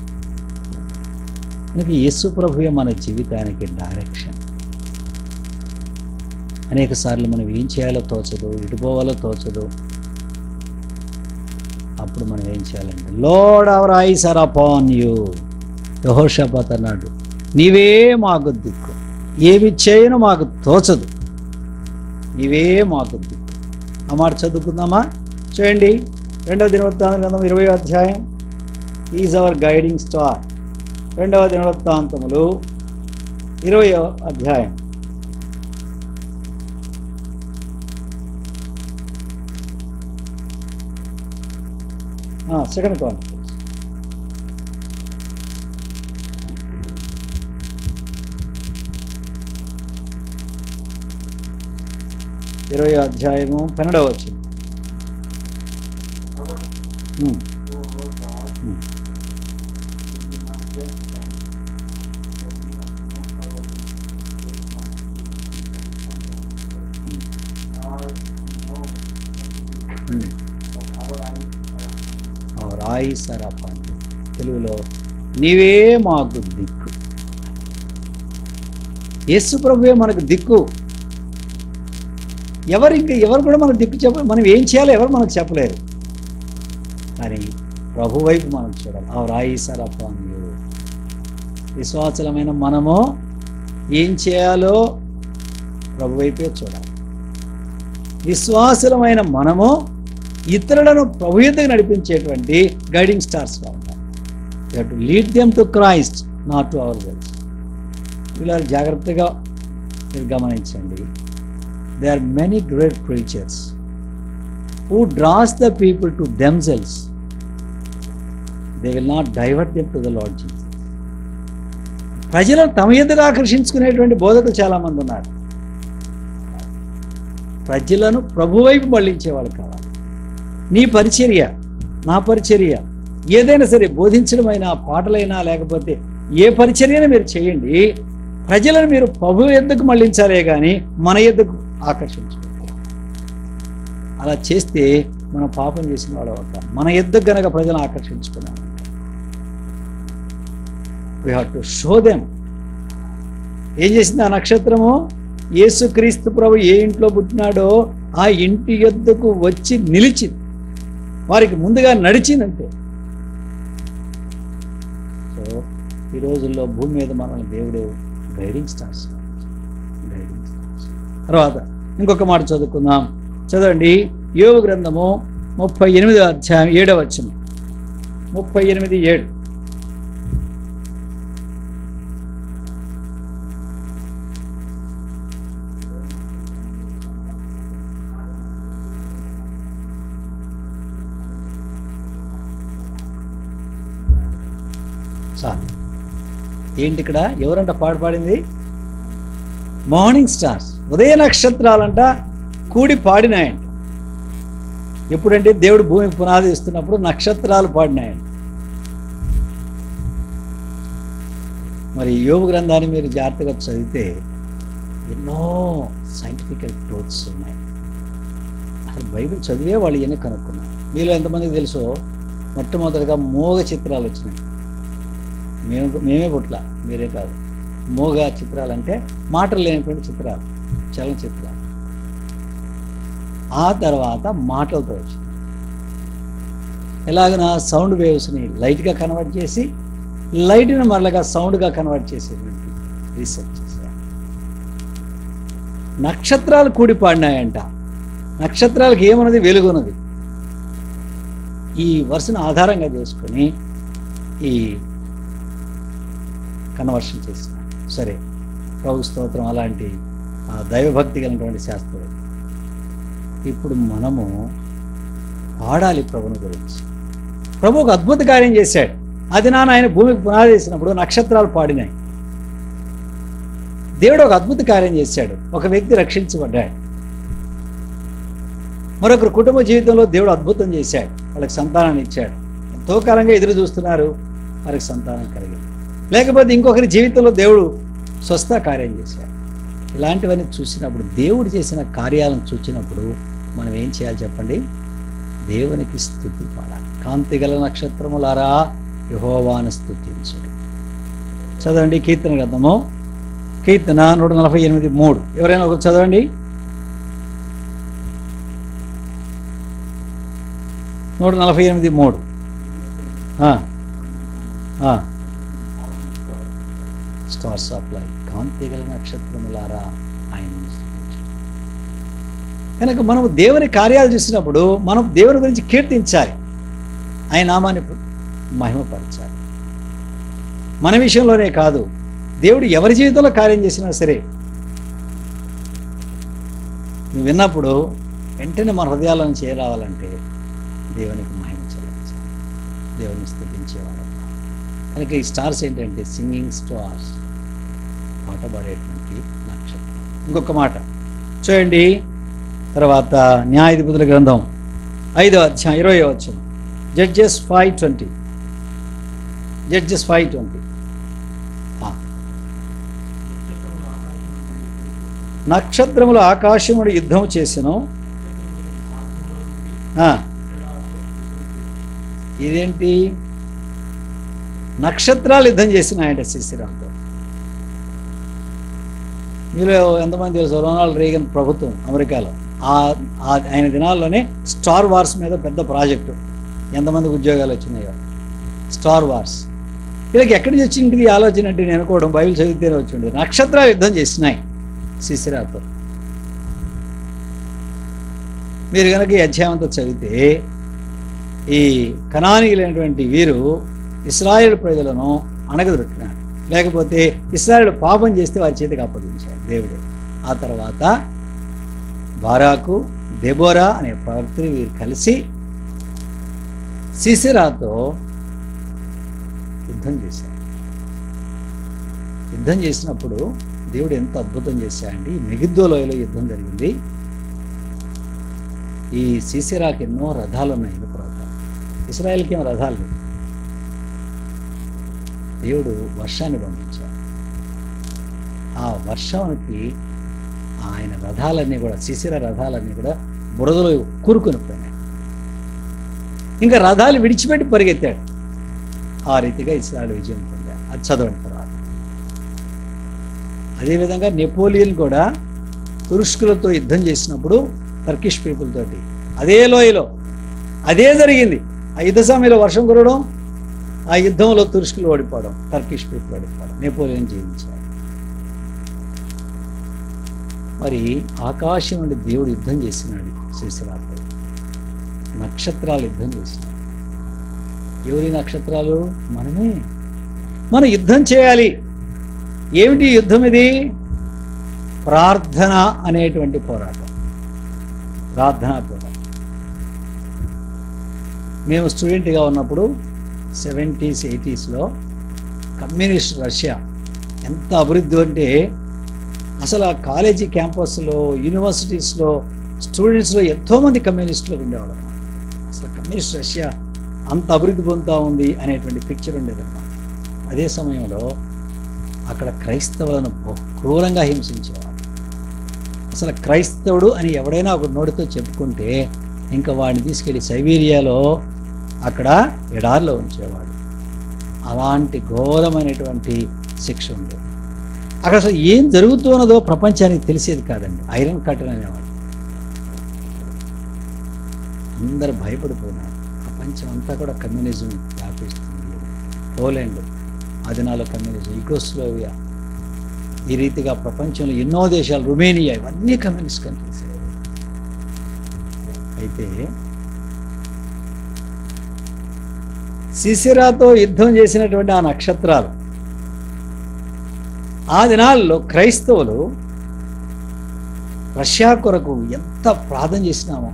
మనకి యేసు ప్రభువే మన జీవితానికి డైరెక్షన్ అనేక సార్లు మనం ఏం చేయాలో తోచదు ఇటు పోవాలో తోచదు అప్పుడు మనం ఏం చేయాలంటే Lord our eyes are upon you Jehoshaphat అన్నాడు నీవే మాకు దిక్కు ఏమి చేయను మాకు తోచదు నీవే మాకు దిక్కు ఆ మాట చదువుకుందామా చూడండి రెండవ దినవృత్తాంత గ్రంథం ఇరవై అధ్యాయం ఈజ్ అవర్ గైడింగ్ స్టార్ రెండవ దినవృత్తాంతములు ఇరవై అధ్యాయం సెకండ్ కాన్ఫరెన్స్ ఇరవై అధ్యాయము పన్నెండవ వచ్చింది రాయి సరప తెలుగులో నీవే మాకు దిక్కు యేసు ప్రభువే మనకు దిక్కు ఎవరు ఇంకా ఎవరు కూడా మనకు దిక్కు చెప్ప మనం ఏం చేయాలో ఎవరు మనకు చెప్పలేరు కానీ ప్రభు వైపు మనం చూడాలి ఆ రాయి సరప విశ్వాసలమైన మనము ఏం చేయాలో ప్రభు వైపే చూడాలి విశ్వాసులమైన మనము ఇతరులను ప్రభు యుద్ధకు నడిపించేటువంటి గైడింగ్ స్టార్స్గా ఉండాలి to lead them to Christ not to our girls ఇలా జాగ్రత్తగా మీరు గమనించండి they are many great preachers who draws the people to themselves they will not divert them to the Lord Jesus ప్రజలను తమ ఎదురు ఆకర్షించుకునేటువంటి బోధకులు చాలామంది ఉన్నారు ప్రజలను ప్రభు వైపు మళ్ళించేవాళ్ళు కావాలి నీ పరిచర్య నా పరిచర్య ఏదైనా సరే బోధించడమైనా పాటలైనా లేకపోతే ఏ పరిచర్యను మీరు చేయండి ప్రజలను మీరు ప్రభు ఎద్దకు మళ్ళించాలే కానీ మన ఎద్దకు ఆకర్షించుకోవాలి అలా చేస్తే మనం పాపం చేసిన వాడు అవుతాం మన ఎద్దకు గనక ప్రజలను ఆకర్షించుకున్నాం we have to show them ఏం చేసింది ఆ నక్షత్రము యేసుక్రీస్తు ప్రభు ఏ ఇంట్లో పుట్టినాడో ఆ ఇంటి యొద్దకు వచ్చి నిలిచింది వారికి ముందుగా నడిచిందంటే సో ఈ రోజుల్లో భూమి మీద మనల్ని దేవుడు గైడింగ్ స్టార్స్ గైడింగ్ స్టార్స్ తర్వాత ఇంకొక మాట చదువుకుందాం చదవండి యోగ గ్రంథము ముప్పై ఎనిమిది అధ్యాయం ఏడవ వచ్చము ముప్పై ఎనిమిది ఏడు చాలు ఏంటి ఇక్కడ ఎవరంట పాడు పాడింది మార్నింగ్ స్టార్స్ ఉదయ నక్షత్రాలంట కూడి పాడినాయంట ఎప్పుడంటే దేవుడు భూమికి పునాది ఇస్తున్నప్పుడు నక్షత్రాలు పాడినాయంట మరి యోగ గ్రంథాన్ని మీరు జాగ్రత్తగా చదివితే ఎన్నో సైంటిఫికల్ ట్రూత్స్ ఉన్నాయి అసలు బైబిల్ చదివే వాళ్ళు ఇవన్నీ కనుక్కున్నారు మీలో ఎంతమందికి తెలుసో మొట్టమొదటిగా మోగ చిత్రాలు వచ్చినాయి మేము మేమే పుట్ల మీరే కాదు మోగ చిత్రాలు అంటే మాటలు లేనటువంటి చిత్రాలు చలనచిత్రాలు ఆ తర్వాత మాటలతో వచ్చింది ఎలాగన సౌండ్ వేవ్స్ని లైట్గా కన్వర్ట్ చేసి లైట్ని మరలగా సౌండ్గా కన్వర్ట్ చేసేటువంటి రీసెర్చ్ చేశారు నక్షత్రాలు కూడి పాడినాయంట నక్షత్రాలకు ఏమన్నది వెలుగున్నది ఈ వరుసను ఆధారంగా చేసుకొని ఈ కన్వర్షన్ చేసిన సరే ప్రభు స్తోత్రం అలాంటి ఆ దైవభక్తి కలిగినటువంటి శాస్త్రం ఇప్పుడు మనము పాడాలి ప్రభుని గురించి ప్రభు ఒక అద్భుత కార్యం చేశాడు అది నాన్న ఆయన భూమికి పునాది వేసినప్పుడు నక్షత్రాలు పాడినాయి దేవుడు ఒక అద్భుత కార్యం చేశాడు ఒక వ్యక్తి రక్షించబడ్డాడు మరొకరు కుటుంబ జీవితంలో దేవుడు అద్భుతం చేశాడు వాళ్ళకి సంతానాన్ని ఇచ్చాడు ఎంతో కాలంగా ఎదురు చూస్తున్నారు వారికి సంతానం కలిగింది లేకపోతే ఇంకొకరి జీవితంలో దేవుడు స్వస్థ కార్యం చేశాడు ఇలాంటివన్నీ చూసినప్పుడు దేవుడు చేసిన కార్యాలను చూసినప్పుడు మనం ఏం చేయాలి చెప్పండి దేవునికి స్థుతి పాడాలి కాంతి గల నక్షత్రములారా యహోవాను స్థుతించుడు చదవండి కీర్తన గ్రంథము కీర్తన నూట నలభై ఎనిమిది మూడు ఎవరైనా ఒక చదవండి నూట నలభై ఎనిమిది మూడు స్టార్స్ ఆఫ్ లైఫ్ కాంతి గల నక్షత్రములారా ఆయన కనుక మనము దేవుని కార్యాలు చూసినప్పుడు మనం దేవుని గురించి కీర్తించాలి ఆయన నామాన్ని మహిమపరచాలి మన విషయంలోనే కాదు దేవుడు ఎవరి జీవితంలో కార్యం చేసినా సరే నువ్వు విన్నప్పుడు వెంటనే మన హృదయాలను చేరావాలంటే దేవునికి మహిమ చెల్లించాలి దేవుని స్థుతించేవాడు కనుక ఈ స్టార్స్ ఏంటంటే సింగింగ్ స్టార్స్ పాట పాడేటువంటి నక్షత్రం ఇంకొక మాట చూడండి తర్వాత న్యాయాధిపతుల గ్రంథం ఐదవ అధ్యాయం ఇరవై వచ్చిన Judges five twenty Judges five twenty నక్షత్రములు ఆకాశముడు యుద్ధం చేసెను ఆ, ఇదేంటి నక్షత్రాలు యుద్ధం చేసినాయంట శిశిరాంతో మీలో ఎంతమంది తెలుసు రొనాల్డ్ రేగన్ ప్రభుత్వం అమెరికాలో ఆ ఆ- ఆయన దినాల్లోనే స్టార్ వార్స్ మీద పెద్ద ప్రాజెక్టు ఎంతమందికి ఉద్యోగాలు వచ్చినాయో స్టార్ వార్స్ వీళ్ళకి ఎక్కడి నుంచి వచ్చింది ఈ ఆలోచన అంటే నేను అనుకోవడం బైబిల్ చదివితేనే వచ్చింది నక్షత్రాలు యుద్ధం చేసినాయి శిశిరాతో మీరు కనుక ఈ అధ్యాయం అంతా చదివితే ఈ కణానీయులైనటువంటి వీరు ఇస్రాయేల్ ప్రజలను అణగదొట్టినాడు లేకపోతే ఇస్రాయేల్ పాపం చేస్తే వారి చేతికి అప్పగించాడు దేవుడు ఆ తర్వాత బారాకు దెబోరా అనే ప్రవక్తలు వీరు కలిసి సిసిరాతో యుద్ధం చేశారు యుద్ధం చేసినప్పుడు దేవుడు ఎంత అద్భుతం చేశాడండి ఈ మెగిద్దో లోయలో యుద్ధం జరిగింది ఈ సిసిరాకి ఎన్నో రథాలు ఉన్నాయి ఇనుప రథాలు ఇస్రాయల్కి ఏం రథాలు లేవు దేవుడు వర్షాన్ని పంపించాడు ఆ వర్షానికి ఆయన రథాలన్నీ కూడా శిశిర రథాలన్నీ కూడా బురదలో కూరుకొని పోయినాయి ఇంకా రథాలు విడిచిపెట్టి పరిగెత్తాడు ఆ రీతిగా ఇస్రాయల్ విజయం పొందాడు అది చదవండి తర్వాత అదేవిధంగా నెపోలియన్ కూడా తురుష్కులతో యుద్ధం చేసినప్పుడు టర్కిష్ పీపుల్ తోటి అదే లోయలో అదే జరిగింది ఆ యుద్ధ సమయంలో వర్షం కురవడం ఆ యుద్ధంలో తురుష్కులు ఓడిపోవడం టర్కిష్ పీపుల్ ఓడిపోవడం నెపోలియన్ జీవించాడు మరి ఆకాశం నుండి దేవుడు యుద్ధం చేసినాడు శిశురాతో నక్షత్రాలు యుద్ధం చేసినాడు ఎవరి నక్షత్రాలు మనమే మనం యుద్ధం చేయాలి ఏమిటి యుద్ధం ఇది ప్రార్థన అనేటువంటి పోరాటం ప్రార్థనా పోరాటం మేము స్టూడెంట్గా ఉన్నప్పుడు సెవెంటీస్ ఎయిటీస్లో కమ్యూనిస్ట్ రష్యా ఎంత అభివృద్ధి అంటే అసలు ఆ కాలేజీ క్యాంపస్లో యూనివర్సిటీస్లో స్టూడెంట్స్లో ఎంతోమంది కమ్యూనిస్టులు ఉండేవాళ్ళు అసలు కమ్యూనిస్ట్ రష్యా అంత అభివృద్ధి పొందుతూ ఉంది అనేటువంటి పిక్చర్ ఉండేదన్నమాట అదే సమయంలో అక్కడ క్రైస్తవులను బహు క్రూరంగా హింసించేవారు అసలు క్రైస్తవుడు అని ఎవడైనా ఒక నోటితో చెప్పుకుంటే ఇంకా వాడిని తీసుకెళ్ళి సైబీరియాలో అక్కడ ఎడారిలో ఉంచేవాడు అలాంటి ఘోరమైనటువంటి శిక్ష ఉండేది అక్కడ అసలు ఏం జరుగుతున్నదో ప్రపంచానికి తెలిసేది కాదండి ఐరన్ కట్టన్ అనేవాడు అందరు భయపడిపోయినారు ప్రపంచం అంతా కూడా కమ్యూనిజం వ్యాపిస్తుంది పోలాండ్ ఆ దినాల్లో కమ్యూనిజం యుగోస్లోవియా ఈ రీతిగా ప్రపంచంలో ఎన్నో దేశాలు రుమేనియా ఇవన్నీ కమ్యూనిస్ట్ కంట్రీస్ అయితే సిసిరాతో యుద్ధం చేసినటువంటి ఆ నక్షత్రాలు ఆ దినాల్లో క్రైస్తవులు రష్యా కొరకు ఎంత ప్రార్థన చేసినామో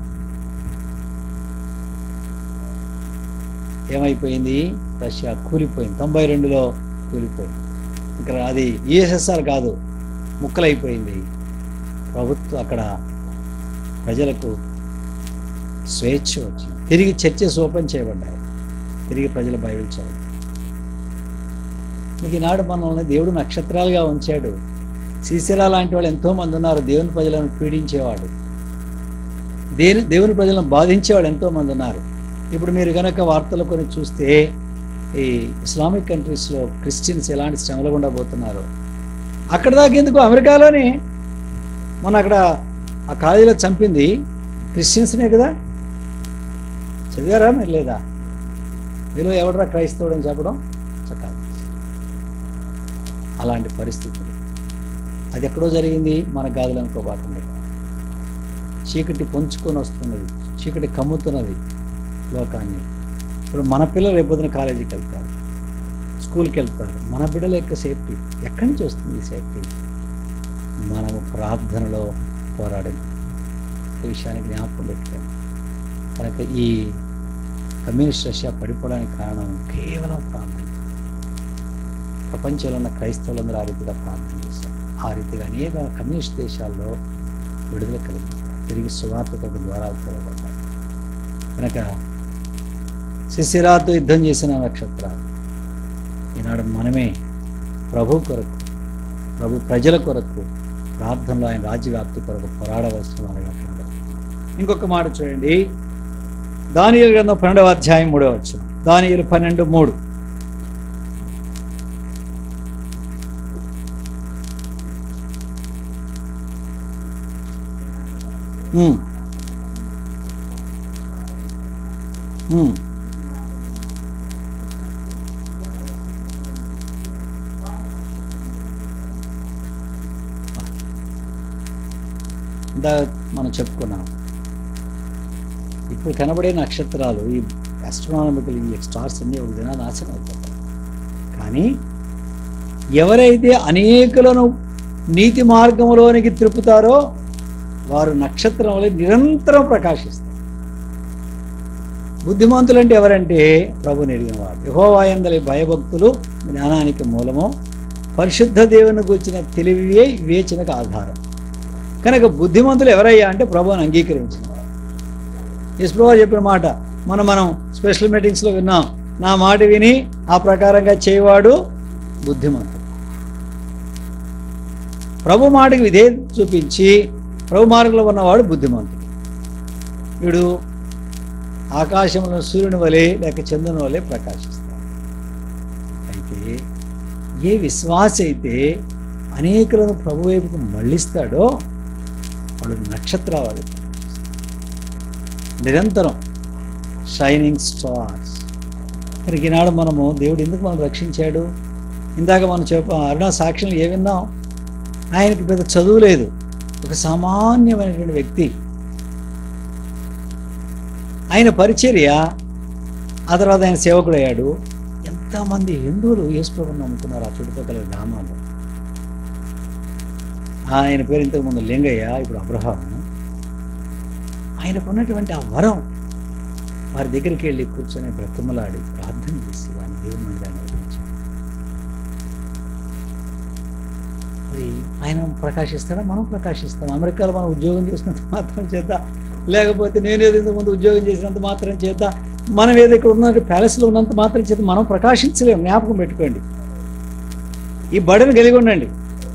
ఏమైపోయింది రష్యా కూలిపోయింది తొంభై రెండులో కూలిపోయింది ఇక్కడ అది యుఎస్ఎస్ఆర్ కాదు ముక్కలైపోయింది ప్రభుత్వం అక్కడ ప్రజలకు స్వేచ్ఛ వచ్చింది తిరిగి చర్చెస్ ఓపెన్ చేయబడ్డాయి తిరిగి ప్రజలు బైబిల్ చదవడం మీకు ఈనాడు మనల్ని దేవుడు నక్షత్రాలుగా ఉంచాడు సీసెరా లాంటి వాళ్ళు ఎంతో మంది ఉన్నారు దేవుని ప్రజలను పీడించేవాడు దేని దేవుని ప్రజలను బాధించేవాడు ఎంతో మంది ఉన్నారు ఇప్పుడు మీరు కనుక వార్తలు కొన్ని చూస్తే ఈ ఇస్లామిక్ కంట్రీస్లో క్రిస్టియన్స్ ఎలాంటి శ్రమలు గుండా పోతున్నారు అక్కడ దాకా ఎందుకు అమెరికాలోనే మొన్న అక్కడ ఆ కాలేజీలో చంపింది క్రిస్టియన్స్నే కదా చదివారా మీరు లేదా మీరు ఎవడరా క్రైస్తవుడు అని చెప్పడం చక్కగా అలాంటి పరిస్థితులు అది ఎక్కడో జరిగింది మన గాదులు అనుకోబాకండి చీకటి పొంచుకొని వస్తున్నది చీకటి కమ్ముతున్నది లోకాన్ని ఇప్పుడు మన పిల్లలు రేపొద్దున కాలేజీకి వెళ్తారు స్కూల్కి వెళ్తారు మన బిడ్డల యొక్క సేఫ్టీ ఎక్కడి నుంచి వస్తుంది ఈ సేఫ్టీ మనము ప్రార్థనలో పోరాడింది ఈ విషయాన్ని జ్ఞాపకం పెట్టుకోండి కనుక ఈ కమ్యూనిస్ట్ రష్యా పడిపోవడానికి కారణం కేవలం ప్రార్థన ప్రపంచంలో ఉన్న క్రైస్తవులందరూ ఆ రీతిగా ప్రార్థన చేశారు ఆ రీతిగా అనేక కమ్యూనిస్ట్ దేశాల్లో విడుదల కలిగింది తిరిగి సువార్తకు ద్వారాలు తెరవబడ్డాయి కనుక శిశిరాతో యుద్ధం చేసిన నక్షత్రాలు ఈనాడు మనమే ప్రభు కొరకు ప్రభు ప్రజల కొరకు ప్రార్థనలో ఆయన రాజ్యవ్యాప్తి కొరకు పోరాడవలసిన వారిగా కనబడుతున్నాం. ఇంకొక మాట చూడండి దానియలు గ్రంథం పన్నెండవ అధ్యాయం మూడవ వచ్చిన దానియలు పన్నెండు మూడు ఉమ్. ఉమ్. ఇందా మనం చెప్పుకున్నాం ఇప్పుడు కనబడే నక్షత్రాలు ఈ అస్ట్రానమికల్ ఈ స్టార్స్ అన్నీ ఒక దిన నాశనం అయిపోతాయి కానీ ఎవరైతే అనేకులను నీతి మార్గంలోనికి త్రిప్పుతారో వారు నక్షత్రంలో నిరంతరం ప్రకాశిస్తారు బుద్ధిమంతులు అంటే ఎవరంటే ప్రభు నెరిగిన వారు యహోవాయందలి భయభక్తులు జ్ఞానానికి మూలము పరిశుద్ధ దేవుని గురించిన తెలివియే వివేచనకు ఆధారం కనుక బుద్ధిమంతులు ఎవరయ్యా అంటే ప్రభువుని అంగీకరించిన వారు యశ్ప్రభు చెప్పిన మాట మనం మనం స్పెషల్ మీటింగ్స్లో విన్నాం నా మాట విని ఆ ప్రకారంగా చేయవాడు బుద్ధిమంతుడు ప్రభు మాటకి విధే చూపించి ప్రభు మార్గంలో ఉన్నవాడు బుద్ధిమంతుడు వీడు ఆకాశంలో సూర్యుని వలె లేక చంద్రుని వలె ప్రకాశిస్తాడు అయితే ఏ విశ్వాస అయితే అనేకులను ప్రభు వైపుకు మళ్ళిస్తాడో వాడు నక్షత్రాలు నిరంతరం షైనింగ్ స్టార్స్ మరి ఈనాడు మనము దేవుడు ఎందుకు మనం రక్షించాడు ఇందాక మనం చెప్ప అరుణ సాక్ష్యం ఏ విన్నాం ఆయనకి పెద్ద చదువు లేదు ఒక సామాన్యమైనటువంటి వ్యక్తి ఆయన పరిచర్య ఆ తర్వాత ఆయన సేవకుడు అయ్యాడు ఎంతమంది హిందువులు యేసుప్రభుని నమ్ముకున్నారు ఆ చుట్టుపక్కల గ్రామాల్లో ఆయన పేరు ఇంతకుముందు లింగయ్య ఇప్పుడు అబ్రహాం ఆయనకు ఉన్నటువంటి ఆ వరం వారి దగ్గరికి వెళ్ళి కూర్చొని బ్రతిమలాడి ప్రార్థన చేసి వారిని దేవుని మందిరాన్ని నడిపించాడు మరి ఆయన ప్రకాశిస్తాడా మనం ప్రకాశిస్తాం అమెరికాలో మనం ఉద్యోగం చేసినంత మాత్రం చేత లేకపోతే నేను ఏదో ఇంతకు ముందు ఉద్యోగం చేసినంత మాత్రం చేత మనం ఏదో ఇక్కడ ఉన్న ప్యాలెస్లో ఉన్నంత మాత్రం చేత మనం ప్రకాశించలేము జ్ఞాపకం పెట్టుకోండి ఈ బడిని కలిగి ఉండండి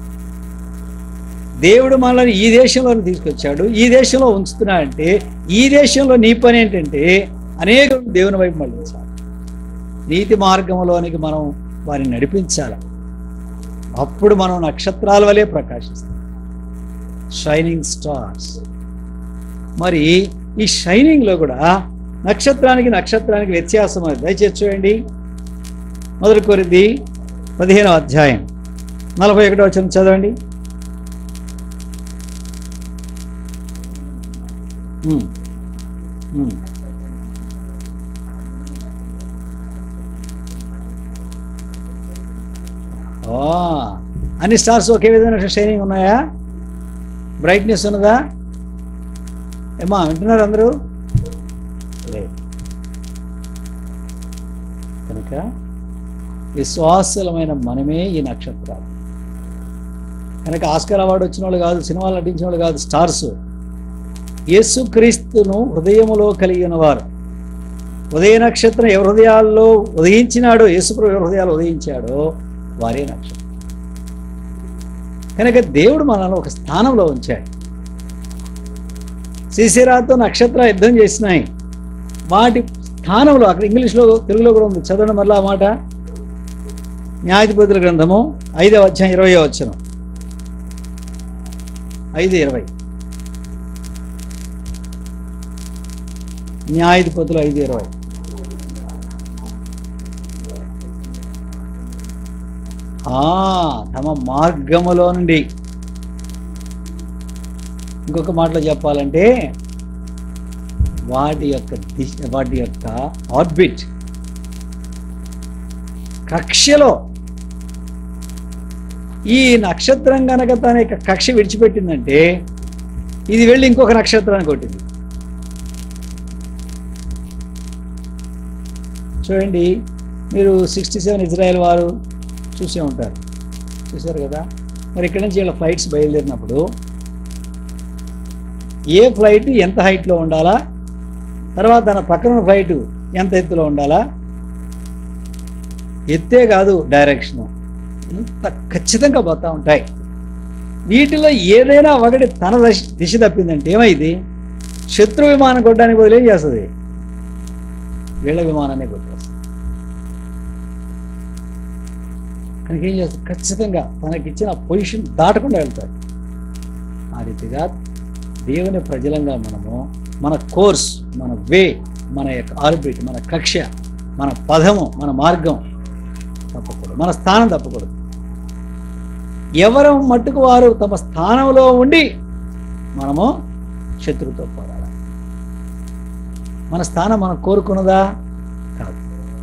దేవుడు మనల్ని ఈ దేశంలో తీసుకొచ్చాడు ఈ దేశంలో ఉంచుతున్నా అంటే ఈ దేశంలో నీ పని ఏంటంటే అనేక దేవుని వైపు మళ్ళించాలి నీతి మార్గంలోనికి మనం వారిని నడిపించాలి అప్పుడు మనం నక్షత్రాల వలె ప్రకాశిస్తాం షైనింగ్ స్టార్స్ మరి ఈ షైనింగ్లో కూడా నక్షత్రానికి నక్షత్రానికి వ్యత్యాసం అది దయచేసి చూడండి మొదటి కొరింది పదిహేనవ అధ్యాయం నలభై ఒకటో వచ్చిన చదవండి ఉమ్. ఉమ్. ఓ అన్ని స్టార్స్ ఒకే విధమైన షైనింగ్ ఉన్నాయా బ్రైట్నెస్ ఉన్నదా ఏమా వింటున్నారు అందరూ లేదు కనుక విశ్వాసలమైన మనమే ఈ నక్షత్రాలు కనుక ఆస్కర్ అవార్డు వచ్చిన వాళ్ళు కాదు సినిమాలు నటించిన వాళ్ళు కాదు స్టార్స్ యేసుక్రీస్తును హృదయములో కలిగిన వారు ఉదయ నక్షత్రం ఎవరి హృదయాల్లో ఉదయించినాడో యేసుప్రభు ఎవరి హృదయాలు ఉదయించాడో వారే నక్షత్రం కనుక దేవుడు మనల్ని ఒక స్థానంలో ఉంచాడు శిశిరాతో నక్షత్ర యుద్ధం చేసినాయి వాటి స్థానంలో అక్కడ ఇంగ్లీష్లో తెలుగులో కూడా ఉంది చదవండి మళ్ళీ ఆ మాట న్యాయాధిపతుల గ్రంథము ఐదవ అధ్యాయం ఇరవై వచ్చను ఐదు ఇరవై న్యాయాధిపతులు ఐదు ఇరవై ఆ, తమ మార్గములో నుండి ఇంకొక మాటలో చెప్పాలంటే వాటి యొక్క దిశ వాటి యొక్క ఆర్బిట్ కక్షలో ఈ నక్షత్రం కనుక తన యొక్క కక్ష విడిచిపెట్టిందంటే ఇది వెళ్ళి ఇంకొక నక్షత్రాన్ని కొట్టింది చూడండి మీరు సిక్స్టీ సెవెన్ ఇజ్రాయెల్ వారు చూసే ఉంటారు చూశారు కదా మరి ఇక్కడి నుంచి వీళ్ళ ఫ్లైట్స్ బయలుదేరినప్పుడు ఏ ఫ్లైట్ ఎంత హైట్లో ఉండాలా తర్వాత దాని పక్కన ఉన్న ఫ్లైట్ ఎంత ఎత్తులో ఉండాలా ఎత్తే కాదు డైరెక్షన్ ఇంత ఖచ్చితంగా పోతా ఉంటాయి వీటిలో ఏదైనా ఒకటి తన దశ దిశ తప్పిందంటే ఏమైంది శత్రు విమానం కొట్టడానికి బదులు ఏం చేస్తుంది వీళ్ళ విమానాన్ని కొట్టేస్తుంది కనుక ఏం చేస్తుంది ఖచ్చితంగా తనకిచ్చిన పొజిషన్ దాటకుండా వెళ్తాడు ఆ రీతిగా దేవుని ప్రజలంగా మనము మన కోర్స్ మన వే మన యొక్క ఆర్బిట్ మన కక్ష మన పదము మన మార్గం తప్పకూడదు మన స్థానం తప్పకూడదు ఎవరు మట్టుకు వారు తమ స్థానంలో ఉండి మనము శత్రువుతో పోరాడాలి మన స్థానం మనం కోరుకున్నదా కాదు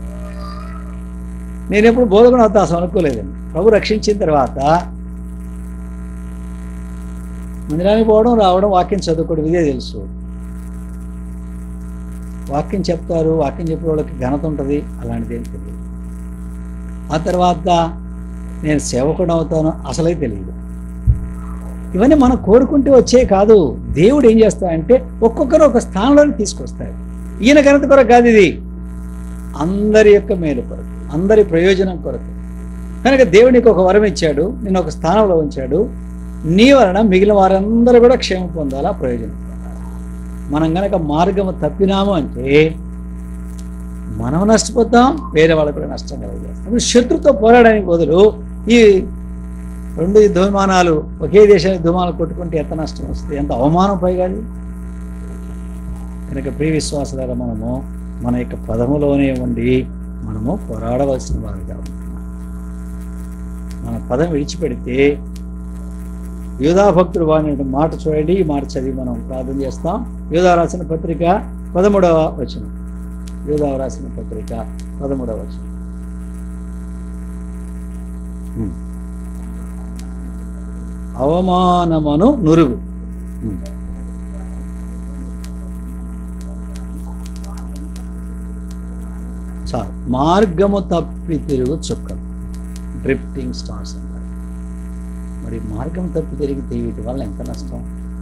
నేను ఎప్పుడు బోధకుని అవకాశం అనుకోలేదండి ప్రభు రక్షించిన తర్వాత మందిరానికి పోవడం రావడం వాక్యం చదువుకోవడం ఇదే తెలుసు వాక్యం చెప్తారు వాక్యం చెప్పే వాళ్ళకి ఘనత ఉంటుంది అలాంటిది ఏం తెలియదు ఆ తర్వాత నేను సేవకుడు అవుతాను అసలే తెలియదు ఇవన్నీ మనం కోరుకుంటే వచ్చే కాదు దేవుడు ఏం చేస్తాడంటే ఒక్కొక్కరు ఒక స్థానంలోకి తీసుకొస్తాడు ఈయన ఘనత కొరకు కాదు ఇది అందరి యొక్క మేలు కొరకు అందరి ప్రయోజనం కొరకు కనుక దేవునికి ఒక వరం ఇచ్చాడు నేను ఒక స్థానంలో ఉంచాడు నీ వలన మిగిలిన వారందరూ కూడా క్షేమం పొందాలా ప్రయోజనం పొందాలా మనం గనక మార్గము తప్పినాము అంటే మనం నష్టపోతాం వేరే వాళ్ళకు కూడా నష్టం కలుగుతాం ఇప్పుడు శత్రుతో పోరాడడానికి బదులు ఈ రెండు యుద్ధ విమానాలు ఒకే దేశానికి దుమాలు కొట్టుకుంటే ఎంత నష్టం వస్తుంది ఎంత అవమానం పైగా అది. కనుక ప్రియ విశ్వాసాల మనము మన యొక్క పదములోనే ఉండి మనము పోరాడవలసిన వారుగా ఉంటున్నాం మన పదం విడిచిపెడితే యోధా భక్తుడు వాని మాట చూడండి ఈ మాట చదివి మనం ప్రార్థన చేస్తాం యోధా రాసిన పత్రిక పదమూడవ వచనం యోధా రాసిన పత్రిక పదమూడవ వచనం ఉమ్. అవమానమును నురుగు ఉమ్. చాలు మార్గము తప్పి తిరుగు చుక్కలు డ్రిఫ్టింగ్ స్టార్స్ అంటారు మరి మార్గం తప్పి తిరిగితే వీటి వల్ల ఎంత నష్టం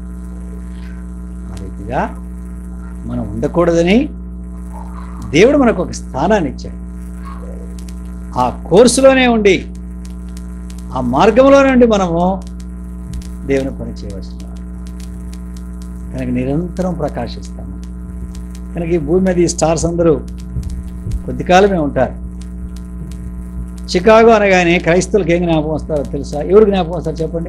ఆ రీతిగా మనం ఉండకూడదని దేవుడు మనకు ఒక స్థానాన్ని ఇచ్చాడు ఆ కోర్సులోనే ఉండి ఆ మార్గంలోనే ఉండి మనము దేవుని పని చేయవలసిన వారు. కనుక నిరంతరం ప్రకాశిస్తాము కనుక ఈ భూమి మీద ఈ స్టార్స్ అందరూ కొద్ది కాలమే ఉంటారు చికాగో అనగానే క్రైస్తవులకు ఏం జ్ఞాపకం వస్తారో తెలుసా ఎవరు జ్ఞాపకం వస్తారు చెప్పండి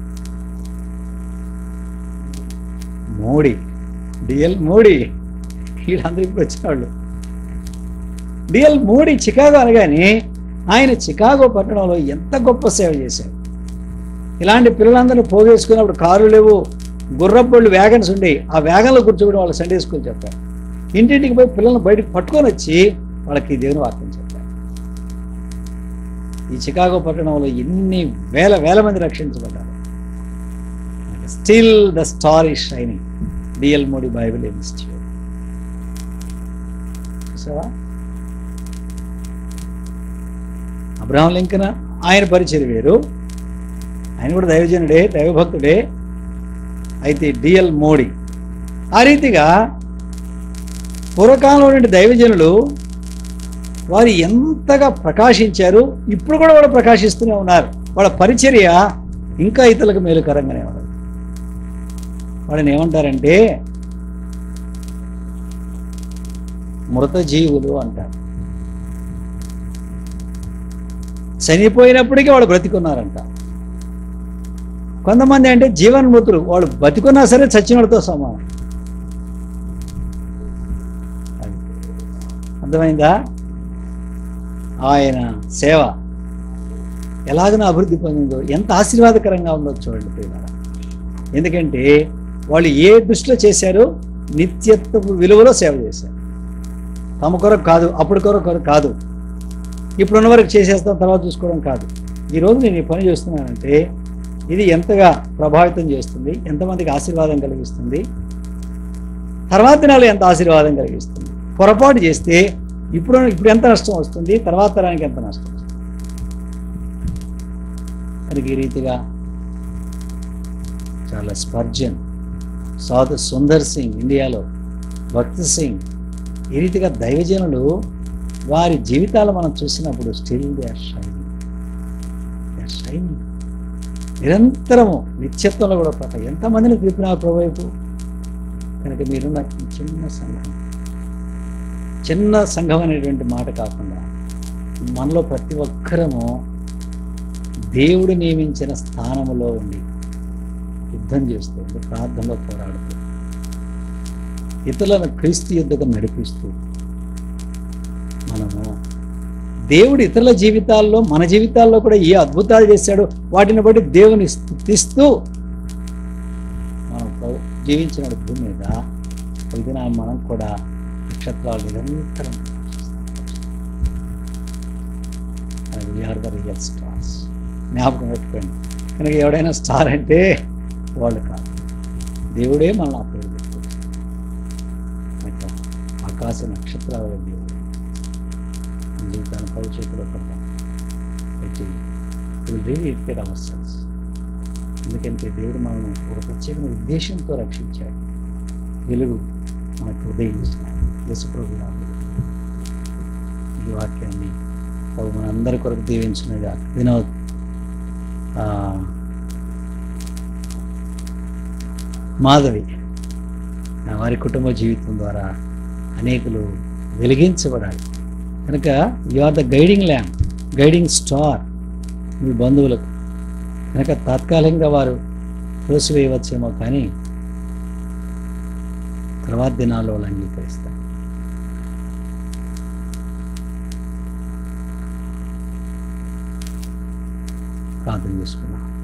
మోడీ డిఎల్ మోడీ వీళ్ళందరూ ఇప్పుడు వచ్చినవాళ్ళు డిఎల్ మోడీ చికాగో అనగానే ఆయన చికాగో పట్టణంలో ఎంత గొప్ప సేవ చేశారు ఇలాంటి పిల్లలందరినీ పోగేసుకున్నప్పుడు కారు లేవు గుర్రబళ్ళు వ్యాగన్స్ ఉండి ఆ వ్యాగన్లో కూర్చోబడి వాళ్ళ సండే స్కూల్ చెప్పారు ఇంటింటికి పోయి పిల్లల్ని బయటకు పట్టుకొని వచ్చి వాళ్ళకి దేవుని వాక్యం చెప్పారు ఈ చికాగో పట్టణంలో ఎన్ని వేల వేల మంది రక్షించబడ్డారు still the star is shining D L Moody Bible Institute చూసావా అబ్రహాం లింకన్ ఆయన పరిచయం వేరు ఆయన కూడా దైవజనుడే దైవభక్తుడే అయితే డిఎల్ మోడీ ఆ రీతిగా పూర్వకాలంలో నుండి దైవజనులు వారు ఎంతగా ప్రకాశించారు ఇప్పుడు కూడా వాళ్ళు ప్రకాశిస్తూనే ఉన్నారు వాళ్ళ పరిచర్య ఇంకా ఇతరులకు మేలుకరంగానే ఉన్నది వాళ్ళని ఏమంటారంటే మృత జీవులు అంటారు చనిపోయినప్పటికీ వాళ్ళు బ్రతికున్నారంట కొంతమంది అంటే జీవన్మృతులు వాళ్ళు బతికున్నా సరే చచ్చిన వాళ్ళతో సమానం అది. అర్థమైందా ఆయన సేవ ఎలాగనో అభివృద్ధి పొందిందో ఎంత ఆశీర్వాదకరంగా ఉందో చూడండి ప్రియులారా. ఎందుకంటే వాళ్ళు ఏ దృష్టిలో చేశారు నిత్యత్వపు విలువలో సేవ చేశారు తమ కొరకు కాదు అప్పుడు కొరకు కొరకు కాదు ఇప్పుడున్న వరకు చేసేస్తాం తర్వాత చూసుకోవడం కాదు ఈరోజు నేను ఈ పని చేస్తున్నానంటే ఇది ఎంతగా ప్రభావితం చేస్తుంది ఎంతమందికి ఆశీర్వాదం కలిగిస్తుంది తర్వాత దినాలు ఎంత ఆశీర్వాదం కలిగిస్తుంది పొరపాటు చేస్తే ఇప్పుడు ఇప్పుడు ఎంత నష్టం వస్తుంది తర్వాత తరానికి ఎంత నష్టం వస్తుంది మనకి ఈ రీతిగా చాలా స్పర్జన్ సాధు సుందర్ సింగ్ ఇండియాలో భక్త్ సింగ్ ఈ రీతిగా దైవజనులు వారి జీవితాలు మనం చూసినప్పుడు still they are shining they are shining నిరంతరము నిత్యత్వంలో కూడా పట్ట ఎంతమందిని తిప్పినారు ప్రభువైపు కనుక మీరున్న ఈ చిన్న సంఘం చిన్న సంఘం అనేటువంటి మాట కాకుండా మనలో ప్రతి ఒక్కరము దేవుడు నియమించిన స్థానములో ఉండి యుద్ధం చేస్తూ ప్రార్థనలో పోరాడుతూ ఇతరులను క్రీస్తు యుద్ధకు నడిపిస్తూ మనము దేవుడు ఇతరుల జీవితాల్లో మన జీవితాల్లో కూడా ఏ అద్భుతాలు చేశాడో వాటిని బట్టి దేవుని స్థుతిస్తూ మనం ప్ర- జీవించిన భూమి మీద ఒక దినాన్ని మనం కూడా నక్షత్రాలు నిరంతరం వీఆర్ ద రియల్ స్టార్స్ జ్ఞాపకం పెట్టుకోండి కనుక ఎవడైనా స్టార్ అంటే వాళ్ళు కాదు దేవుడే మనల్ని ఆ పేరు పెట్టుకోవచ్చు అట్లా ఆకాశ నక్షత్రాల దేవుడు మన జీవితాన్ని భవిష్యత్తులో పడ్డాం అయితే రియల్ ఇట్ అవర్ సెల్స్ ఎందుకంటే దేవుడు మనల్ని ఒక ప్రత్యేకమైన ఉద్దేశంతో రక్షించాడు వెలుగు మనకు ఉదయించినాడు యశుప్రభు నామములో. ఈ వాక్యాన్ని ప్రభు మనందరి కొరకు దీవించినగా వినోద్ ఆ, మాధవి ఆ వారి కుటుంబ జీవితం ద్వారా అనేకులు వెలిగించబడాలి కనుక you are the guiding lamp guiding star మీ బంధువులకు కనుక తాత్కాలికంగా వారు త్రోసివేయవచ్చేమో కానీ తర్వాత దినాల్లో వాళ్ళు అంగీకరిస్తారు ప్రార్థన చేసుకున్నాం